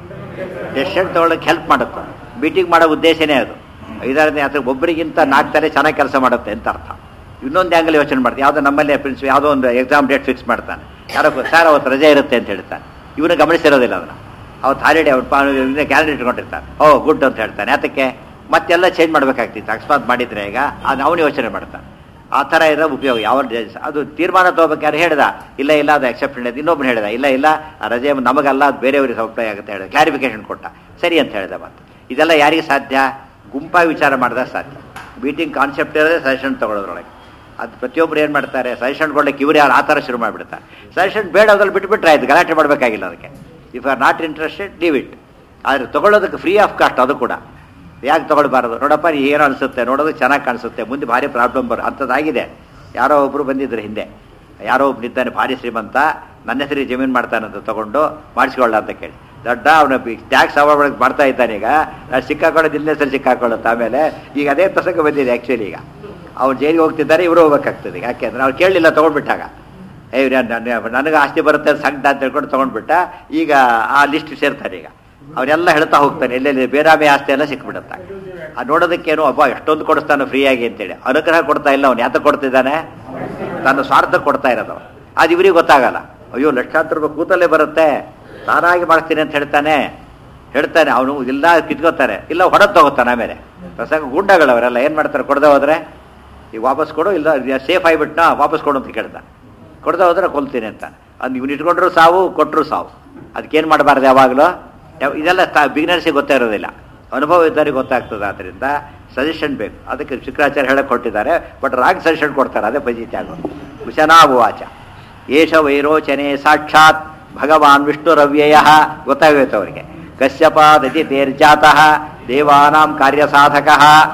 [SPEAKER 1] ಡೆಸಿಷನ್ ತೊಗೊಳಕ್ಕೆ ಹೆಲ್ಪ್ ಮಾಡುತ್ತೆ ಮೀಟಿಂಗ್ ಮಾಡೋ ಉದ್ದೇಶನೇ ಅದು ಐದಾರನೇ ಅಥವಾ ಒಬ್ಬರಿಗಿಂತ ನಾಲ್ಕು ತಾರೆ ಚೆನ್ನಾಗಿ ಕೆಲಸ ಮಾಡುತ್ತೆ ಅಂತ ಅರ್ಥ ಇನ್ನೊಂದು ಆ್ಯಂಗಲ್ ಯೋಚನೆ ಮಾಡ್ತಾರೆ ಯಾವುದೋ ನಮ್ಮಲ್ಲೇ ಪ್ರಿನ್ಸ್ ಯಾವುದೋ ಒಂದು ಎಕ್ಸಾಮ್ ಡೇಟ್ ಫಿಕ್ಸ್ ಮಾಡ್ತಾನೆ ಯಾರೋ ಸರ್ ಅವತ್ತು ರಜೆ ಇರುತ್ತೆ ಅಂತ ಹೇಳ್ತಾನೆ ಇವನು ಗಮನಿಸಿರೋದಿಲ್ಲ ಅದನ್ನು ಅವತ್ತು ಹಾಲಿಡೇ ಅವ್ರು ಕ್ಯಾಲೆಂಡರ್ ಇಟ್ಕೊಂಡಿರ್ತಾನೆ ಓ ಗುಡ್ ಅಂತ ಹೇಳ್ತಾನೆ ಅದಕ್ಕೆ ಮತ್ತೆಲ್ಲ ಚೇಂಜ್ ಮಾಡಬೇಕಾಗ್ತಿತ್ತು ಅಕಸ್ಮಾತ್ ಮಾಡಿದ್ರೆ ಈಗ ಅದು ಅವನು ಯೋಚನೆ ಮಾಡ್ತಾನೆ ಆ ಥರ ಇರೋ ಉಪಯೋಗ ಯಾವ ಅದು ತೀರ್ಮಾನ ತಗೋಬೇಕಾದ್ರೆ ಹೇಳ್ದ ಇಲ್ಲ ಇಲ್ಲ ಅದು ಎಕ್ಸೆಪ್ಷನ್ ಇದೆ ಇನ್ನೊಬ್ಬನು ಹೇಳ್ದ ಇಲ್ಲ ಇಲ್ಲ ಆ ರಜೆ ನಮಗಲ್ಲ ಅದು ಬೇರೆಯವ್ರಿಗೆ ಅಪ್ಲೈ ಆಗುತ್ತೆ ಹೇಳಿದ ಕ್ಲಾರಿಫಿಕೇಶನ್ ಕೊಟ್ಟ ಸರಿ ಅಂತ ಹೇಳಿದ ಮತ್ತೆ ಇದೆಲ್ಲ ಯಾರಿಗೆ ಸಾಧ್ಯ ಗುಂಪಾಗಿ ವಿಚಾರ ಮಾಡಿದಾಗ ಸಾಧ್ಯ ಮೀಟಿಂಗ್ ಕಾನ್ಸೆಪ್ಟ್ ಇರೋದೇ ಸಜೆಷನ್ ತಗೊಳ್ಳೋದ್ರೊಳಗೆ ಅದು ಪ್ರತಿಯೊಬ್ಬರು ಏನು ಮಾಡ್ತಾರೆ ಸಜೆಷನ್ ಕೊಡ್ಲಿಕ್ಕೆ ಇವ್ರು ಯಾರು ಆ ಥರ ಶುರು ಮಾಡಿಬಿಡ್ತಾರೆ ಸಜೆಷನ್ ಬೇಡ ಅದ್ರಲ್ಲಿ ಬಿಟ್ಬಿಟ್ರೆ ಆಯ್ತು ಗಲಾಟೆ ಮಾಡಬೇಕಾಗಿಲ್ಲ ಅದಕ್ಕೆ if are not interested leave it ಆದರೆ ತೊಗೊಳ್ಳೋದಕ್ಕೆ ಫ್ರೀ ಆಫ್ ಕಾಸ್ಟ್ ಅದು ಕೂಡ ಯಾಕೆ ತೊಗೊಳ್ಬಾರ್ದು ನೋಡಪ್ಪ ನೀ ಏನೋ ಅನಿಸುತ್ತೆ ನೋಡೋದಕ್ಕೆ ಚೆನ್ನಾಗಿ ಕಾಣಿಸುತ್ತೆ ಮುಂದೆ ಭಾರಿ ಪ್ರಾಬ್ಲಮ್ ಬರೋ ಅಂಥದ್ದಾಗಿದೆ ಯಾರೋ ಒಬ್ಬರು ಬಂದಿದ್ರು ಹಿಂದೆ ಯಾರೋ ಒಬ್ಬನಿದ್ದಾನೆ ಭಾರಿ ಶ್ರೀಮಂತ ನನ್ನ ಹೆಸರಿಗೆ ಜಮೀನು ಮಾಡ್ತಾನಂತ ತಗೊಂಡು ಮಾಡಿಸ್ಕೊಳ್ಳ ಅಂತ ಕೇಳಿ ದೊಡ್ಡ ಅವನ ಟ್ಯಾಕ್ಸ್ ಅವಾರ್ಡ್ ಮಾಡ್ತಾ ಇದ್ದಾನೆ ಈಗ ನಾನು ಸಿಕ್ಕಾಕೊಳ್ಳೋದು ಇಲ್ಲೇ ಸರಿ ಸಿಕ್ಕಾಕೊಳ್ಳುತ್ತೆ ಆಮೇಲೆ ಈಗ ಅದೇ ಪ್ರಸಂಗ ಬಂದಿದೆ ಆ್ಯಕ್ಚುಲಿ ಈಗ ಅವ್ರು ಜೈಲಿಗೆ ಹೋಗ್ತಿದ್ದಾರೆ ಇವರು ಹೋಗ್ಬೇಕಾಗ್ತದೆ ಈಗ ಯಾಕೆಂದ್ರೆ ಅವ್ರು ಕೇಳಲಿಲ್ಲ ತೊಗೊಂಡ್ಬಿಟ್ಟಾಗ ಏ ನನಗೆ ಆಸ್ತಿ ಬರುತ್ತೆ ಸಂಕಟ ಅಂತ ಹೇಳ್ಕೊಂಡು ತೊಗೊಂಡ್ಬಿಟ್ಟ ಈಗ ಆ ಲಿಸ್ಟ್ ಸೇರ್ತಾರೆ ಈಗ ಅವನ್ನೆಲ್ಲ ಹೇಳ್ತಾ ಹೋಗ್ತಾನೆ ಎಲ್ಲೆಲ್ಲಿ ಬೇರಾಮೆ ಆಸ್ತಿ ಎಲ್ಲ ಸಿಕ್ಬಿಡುತ್ತೆ ಆ ನೋಡೋದಕ್ಕೇನು ಒಬ್ಬ ಎಷ್ಟೊಂದು ಕೊಡಿಸ್ತಾನೆ ಫ್ರೀಯಾಗಿ ಅಂತೇಳಿ ಅನುಗ್ರಹ ಕೊಡ್ತಾ ಇಲ್ಲ ಅವ್ನು ಯಾತ ಕೊಡ್ತಿದ್ದಾನೆ ತನ್ನ ಸ್ವಾರ್ಥ ಕೊಡ್ತಾ ಇರೋದು ಅದು ಇವರಿಗೆ ಗೊತ್ತಾಗಲ್ಲ ಅಯ್ಯೋ ಲಕ್ಷಾಂತರ ರೂಪಾಯಿ ಕೂತಲ್ಲೇ ಬರುತ್ತೆ ತಾನಾಗಿ ಮಾಡಿಸ್ತೀನಿ ಅಂತ ಹೇಳ್ತಾನೆ ಹೇಳ್ತಾನೆ ಅವನು ಇಲ್ಲ ಕಿತ್ಕೋತಾರೆ ಇಲ್ಲ ಹೊರಗೆ ತಗೋತಾನೆ ಆಮೇಲೆ ಪ್ರಸಂಗ ಗುಂಡಗಳು ಅವರೆಲ್ಲ ಏನು ಮಾಡ್ತಾರೆ ಕೊಡದೆ ಹೋದ್ರೆ ಈಗ ವಾಪಸ್ ಕೊಡು ಇಲ್ಲ ಸೇಫ್ ಆಗಿಬಿಟ್ನಾ ವಾಪಸ್ ಕೊಡು ಅಂತ ಕೇಳ್ತಾನೆ ಕೊಡದೆ ಹೋದ್ರೆ ಕೊಲ್ತೀನಿ ಅಂತ ಅದು ಇವ್ನು ಇಟ್ಕೊಂಡ್ರು ಸಾವು ಕೊಟ್ಟರು ಸಾವು ಅದಕ್ಕೇನು ಮಾಡಬಾರ್ದು ಯಾವಾಗಲೂ ಇದೆಲ್ಲ ಬಿಗಿನರ್ಸಿಗೆ ಗೊತ್ತೇ ಇರೋದಿಲ್ಲ ಅನುಭವ ಇದ್ದವರಿಗೆ ಗೊತ್ತಾಗ್ತದೆ ಆದ್ದರಿಂದ ಸಜೆಷನ್ ಬೇಕು ಅದಕ್ಕೆ ಶುಕ್ರಾಚಾರ್ಯ ಹೇಳಕ್ಕೆ ಕೊಟ್ಟಿದ್ದಾರೆ ಬಟ್ ರಾಂಗ್ ಸಜೆಷನ್ ಕೊಡ್ತಾರೆ ಅದೇ ಪಜಿತಿ ಆಗೋದು ಕುಶನಾಭುವಾಚ ಏಷ ವೈರೋಚನೆ ಸಾಕ್ಷಾತ್ ಭಗವಾನ್ ವಿಷ್ಣುರವ್ಯಯ ಗೊತ್ತಾಗೋಯ್ತು ಅವರಿಗೆ ಕಶ್ಯಪಾದತಿ ತೇರ್ಜಾತಃ ದೇವಾನಾಂ ಕಾರ್ಯಸಾಧಕ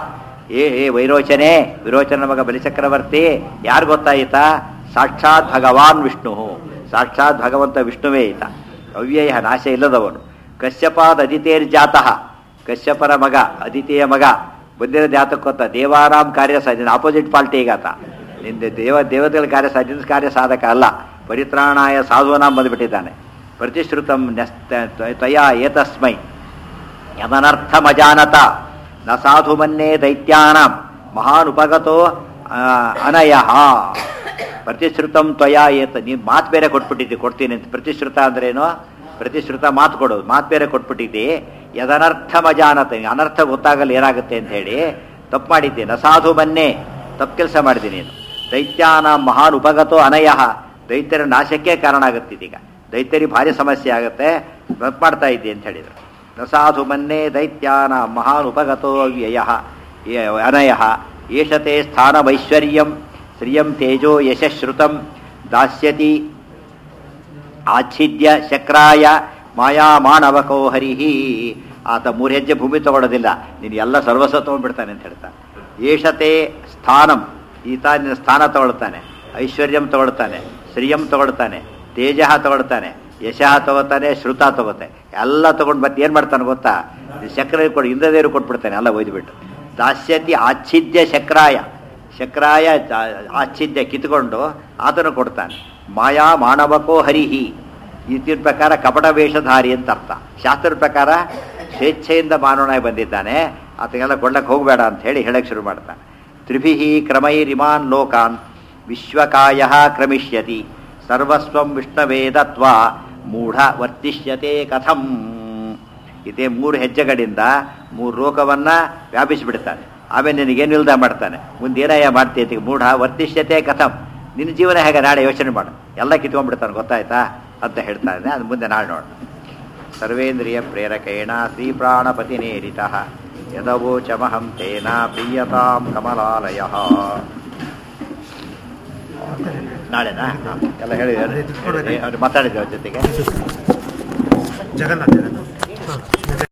[SPEAKER 1] ಏ ಏ ವೈರೋಚನೆ ವಿರೋಚನ ಮಗ ಬಲಿಚಕ್ರವರ್ತಿ ಯಾರು ಗೊತ್ತಾಯಿತಾ ಸಾಕ್ಷಾತ್ ಭಗವಾನ್ ವಿಷ್ಣು ಸಾಕ್ಷಾತ್ ಭಗವಂತ ವಿಷ್ಣುವೇ ಈತ ಅವ್ಯಯ ನಾಶ ಇಲ್ಲದವನು ಕಶ್ಯಪಾದ ಅದಿತೇರ್ಜಾತಃ ಕಶ್ಯಪರ ಮಗ ಅದಿತಿಯ ಮಗ ಬಂದಿರೋ ಜಾತಕ್ಕೆ ಗೊತ್ತಾ ದೇವಾರಾಮ್ ಕಾರ್ಯ ಸಾಧ್ಯ ಆಪೋಸಿಟ್ ಪಾರ್ಟಿ ಈಗಾತ ನಿಂದ ದೇವ ದೇವತೆಗಳ ಕಾರ್ಯ ಸಾಧ್ಯ ಕಾರ್ಯ ಸಾಧಕ ಅಲ್ಲ ಪರಿತ್ರಾಣಾಯ ಸಾಧುವನಾಂ ಬಂದುಬಿಟ್ಟಿದ್ದಾನೆ ಪ್ರತಿಶ್ರುತಂ ನ್ಯಸ್ತ ತ್ವಯಾ ಏತಸ್ಮೈ ಯಮನರ್ಥಮಜಾನತ ನ ಸಾಧು ಮನ್ನೇ ದೈತ್ಯಾನಾಂ ಮಹಾನುಪಗತೋ ಅನಯಃ ಪ್ರತಿಶ್ರುತಂ ತ್ವಯಾ ಏತ ನೀನು ಮಾತು ಬೇರೆ ಕೊಟ್ಬಿಟ್ಟಿದ್ದಿ ಕೊಡ್ತೀನಿ ಅಂತ ಪ್ರತಿಶ್ರುತ ಅಂದ್ರೇನು ಪ್ರತಿಶ್ರುತ ಮಾತು ಕೊಡೋದು ಮಾತು ಬೇರೆ ಕೊಟ್ಬಿಟ್ಟಿದ್ದಿ ಯದನರ್ಥ ಮಜಾನತ ಅನರ್ಥ ಗೊತ್ತಾಗಲ್ಲ ಏನಾಗುತ್ತೆ ಅಂತ ಹೇಳಿ ತಪ್ಪು ಮಾಡಿದ್ದೆ ನ ಸಾಧು ಬನ್ನೇ ತಪ್ಪು ಕೆಲಸ ಮಾಡಿದೆ ನೀನು ದೈತ್ಯಾನ ಮಹಾನ್ ಉಪಗತೋ ಅನಯಃ ದೈತ್ಯರ ನಾಶಕ್ಕೆ ಕಾರಣ ಆಗುತ್ತಿದ್ದೀಗ ದೈತ್ಯರಿಗೆ ಭಾರಿ ಸಮಸ್ಯೆ ಆಗುತ್ತೆ ತಪ್ಪು ಮಾಡ್ತಾ ಇದ್ದೆ ಅಂತ ಹೇಳಿದರು ನ ಸಾಧು ಮನ್ನೇ ದೈತ್ಯಾನ ಮಹಾನ್ ಉಪಗತೋ ವ್ಯಯ ಅನಯ ಏಷತೆ ಸ್ಥಾನಮೈಶ್ವರ್ಯಂ ಶ್ರಿಯಂ ತೇಜೋ ಯಶಶ್ರುತಂ ದಾಸ್ಯತಿ ಆಚ್ಛಿದ್ಯ ಶಕ್ರಾಯ ಮಾಯಾ ಮಾನವಕೋ ಹರಿಹಿ ಆತ ಮೂರು ಹೆಜ್ಜೆ ಭೂಮಿ ತಗೊಳ್ಳೋದಿಲ್ಲ ನೀನು ಎಲ್ಲ ಸರ್ವಸ್ವ ತೊಗೊಂಡ್ಬಿಡ್ತಾನೆ ಅಂತ ಹೇಳ್ತಾನೆ ಏಷತೆ ಸ್ಥಾನಂ ಈತ ನಿನ್ನ ಸ್ಥಾನ ತಗೊಳ್ತಾನೆ ಐಶ್ವರ್ಯಂ ತಗೊಳ್ತಾನೆ ಶ್ರಿಯಂ ತಗೊಳ್ತಾನೆ ತೇಜ ತಗೊಳ್ತಾನೆ ಯಶಃ ತಗೋತಾನೆ ಶ್ರುತ ತಗೋತಾನೆ ಎಲ್ಲ ತಗೊಂಡು ಮತ್ತೆ ಏನು ಮಾಡ್ತಾನೆ ಗೊತ್ತಾ ಶಕ್ರ ಕೊಡು ಇಂದ್ರದೇವರು ಕೊಟ್ಬಿಡ್ತಾನೆ ಎಲ್ಲ ಒಯ್ದುಬಿಟ್ಟು ದಾಸ್ಯತಿ ಆಚ್ಛಿದ್ಯ ಶಕ್ರಾಯ ಶಕ್ರಾಯ ಆಚ್ಛಿದ್ಯ ಕಿತ್ಕೊಂಡು ಆತನು ಕೊಡ್ತಾನೆ ಮಾಯಾ ಮಾನವಕೋ ಹರಿಹಿ ಇತಿನ ಪ್ರಕಾರ ಕಪಟ ವೇಷಧಾರಿ ಅಂತ ಅರ್ಥ ಶಾಸ್ತ್ರದ ಪ್ರಕಾರ ಸ್ವೇಚ್ಛೆಯಿಂದ ಮಾನವನಾಗಿ ಬಂದಿದ್ದಾನೆ ಆತಗೆಲ್ಲ ಕೊಡ್ಲಕ್ಕೆ ಹೋಗಬೇಡ ಅಂತ ಹೇಳಿ ಹೇಳಕ್ಕೆ ಶುರು ಮಾಡ್ತಾನೆ ತ್ರಿಭಿ ಕ್ರಮೈರಿಮಾನ್ ಲೋಕಾನ್ ವಿಶ್ವಕಾಯ ಕ್ರಮಿಷ್ಯತಿ ಸರ್ವಸ್ವಂ ವಿಷ್ಣವೇದತ್ವ ಮೂಢ ವರ್ತಿಷ್ಯತೆ ಕಥಂ ಇದೇ ಮೂರು ಹೆಜ್ಜೆಗಳಿಂದ ಮೂರು ಲೋಕವನ್ನ ವ್ಯಾಪಿಸಿಬಿಡ್ತಾನೆ ಆಮೇಲೆ ನಿನಗೇನು ಇಲ್ದ ಮಾಡ್ತಾನೆ ಮುಂದೆ ಏನಯ್ಯ ಮಾಡ್ತೀಯ ಮೂಢ ವರ್ತಿಷ್ಯತೆ ಕಥಂ ನಿನ್ನ ಜೀವನ ಹೇಗೆ ನಾಳೆ ಯೋಚನೆ ಮಾಡು ಎಲ್ಲ ಕಿತ್ಕೊಂಡ್ಬಿಡ್ತಾನೆ ಗೊತ್ತಾಯ್ತಾ ಅಂತ ಹೇಳ್ತಾ ಇದ್ದಾನೆ ಅದು ಮುಂದೆ ನಾಳೆ ನೋಡೋಣ ಸರ್ವೇಂದ್ರಿಯ ಪ್ರೇರಕೇಣ ಶ್ರೀ ಪ್ರಾಣಪತಿ ನೇರಿತ ಯದವೋಚಮಹಂ ತೇನ ಪ್ರೀಯತಾಂ ಕಮಲಾಲಯ ನಾಳೆನಾ ಎಲ್ಲ ಹೇಳಿ ಅವ್ರು ಮಾತಾಡಿದ್ವಿ ಅವ್ರ ಜೊತೆಗೆ
[SPEAKER 2] ಜಗನ್ನಾಥ್ ಜಗನ್ನಾಥ್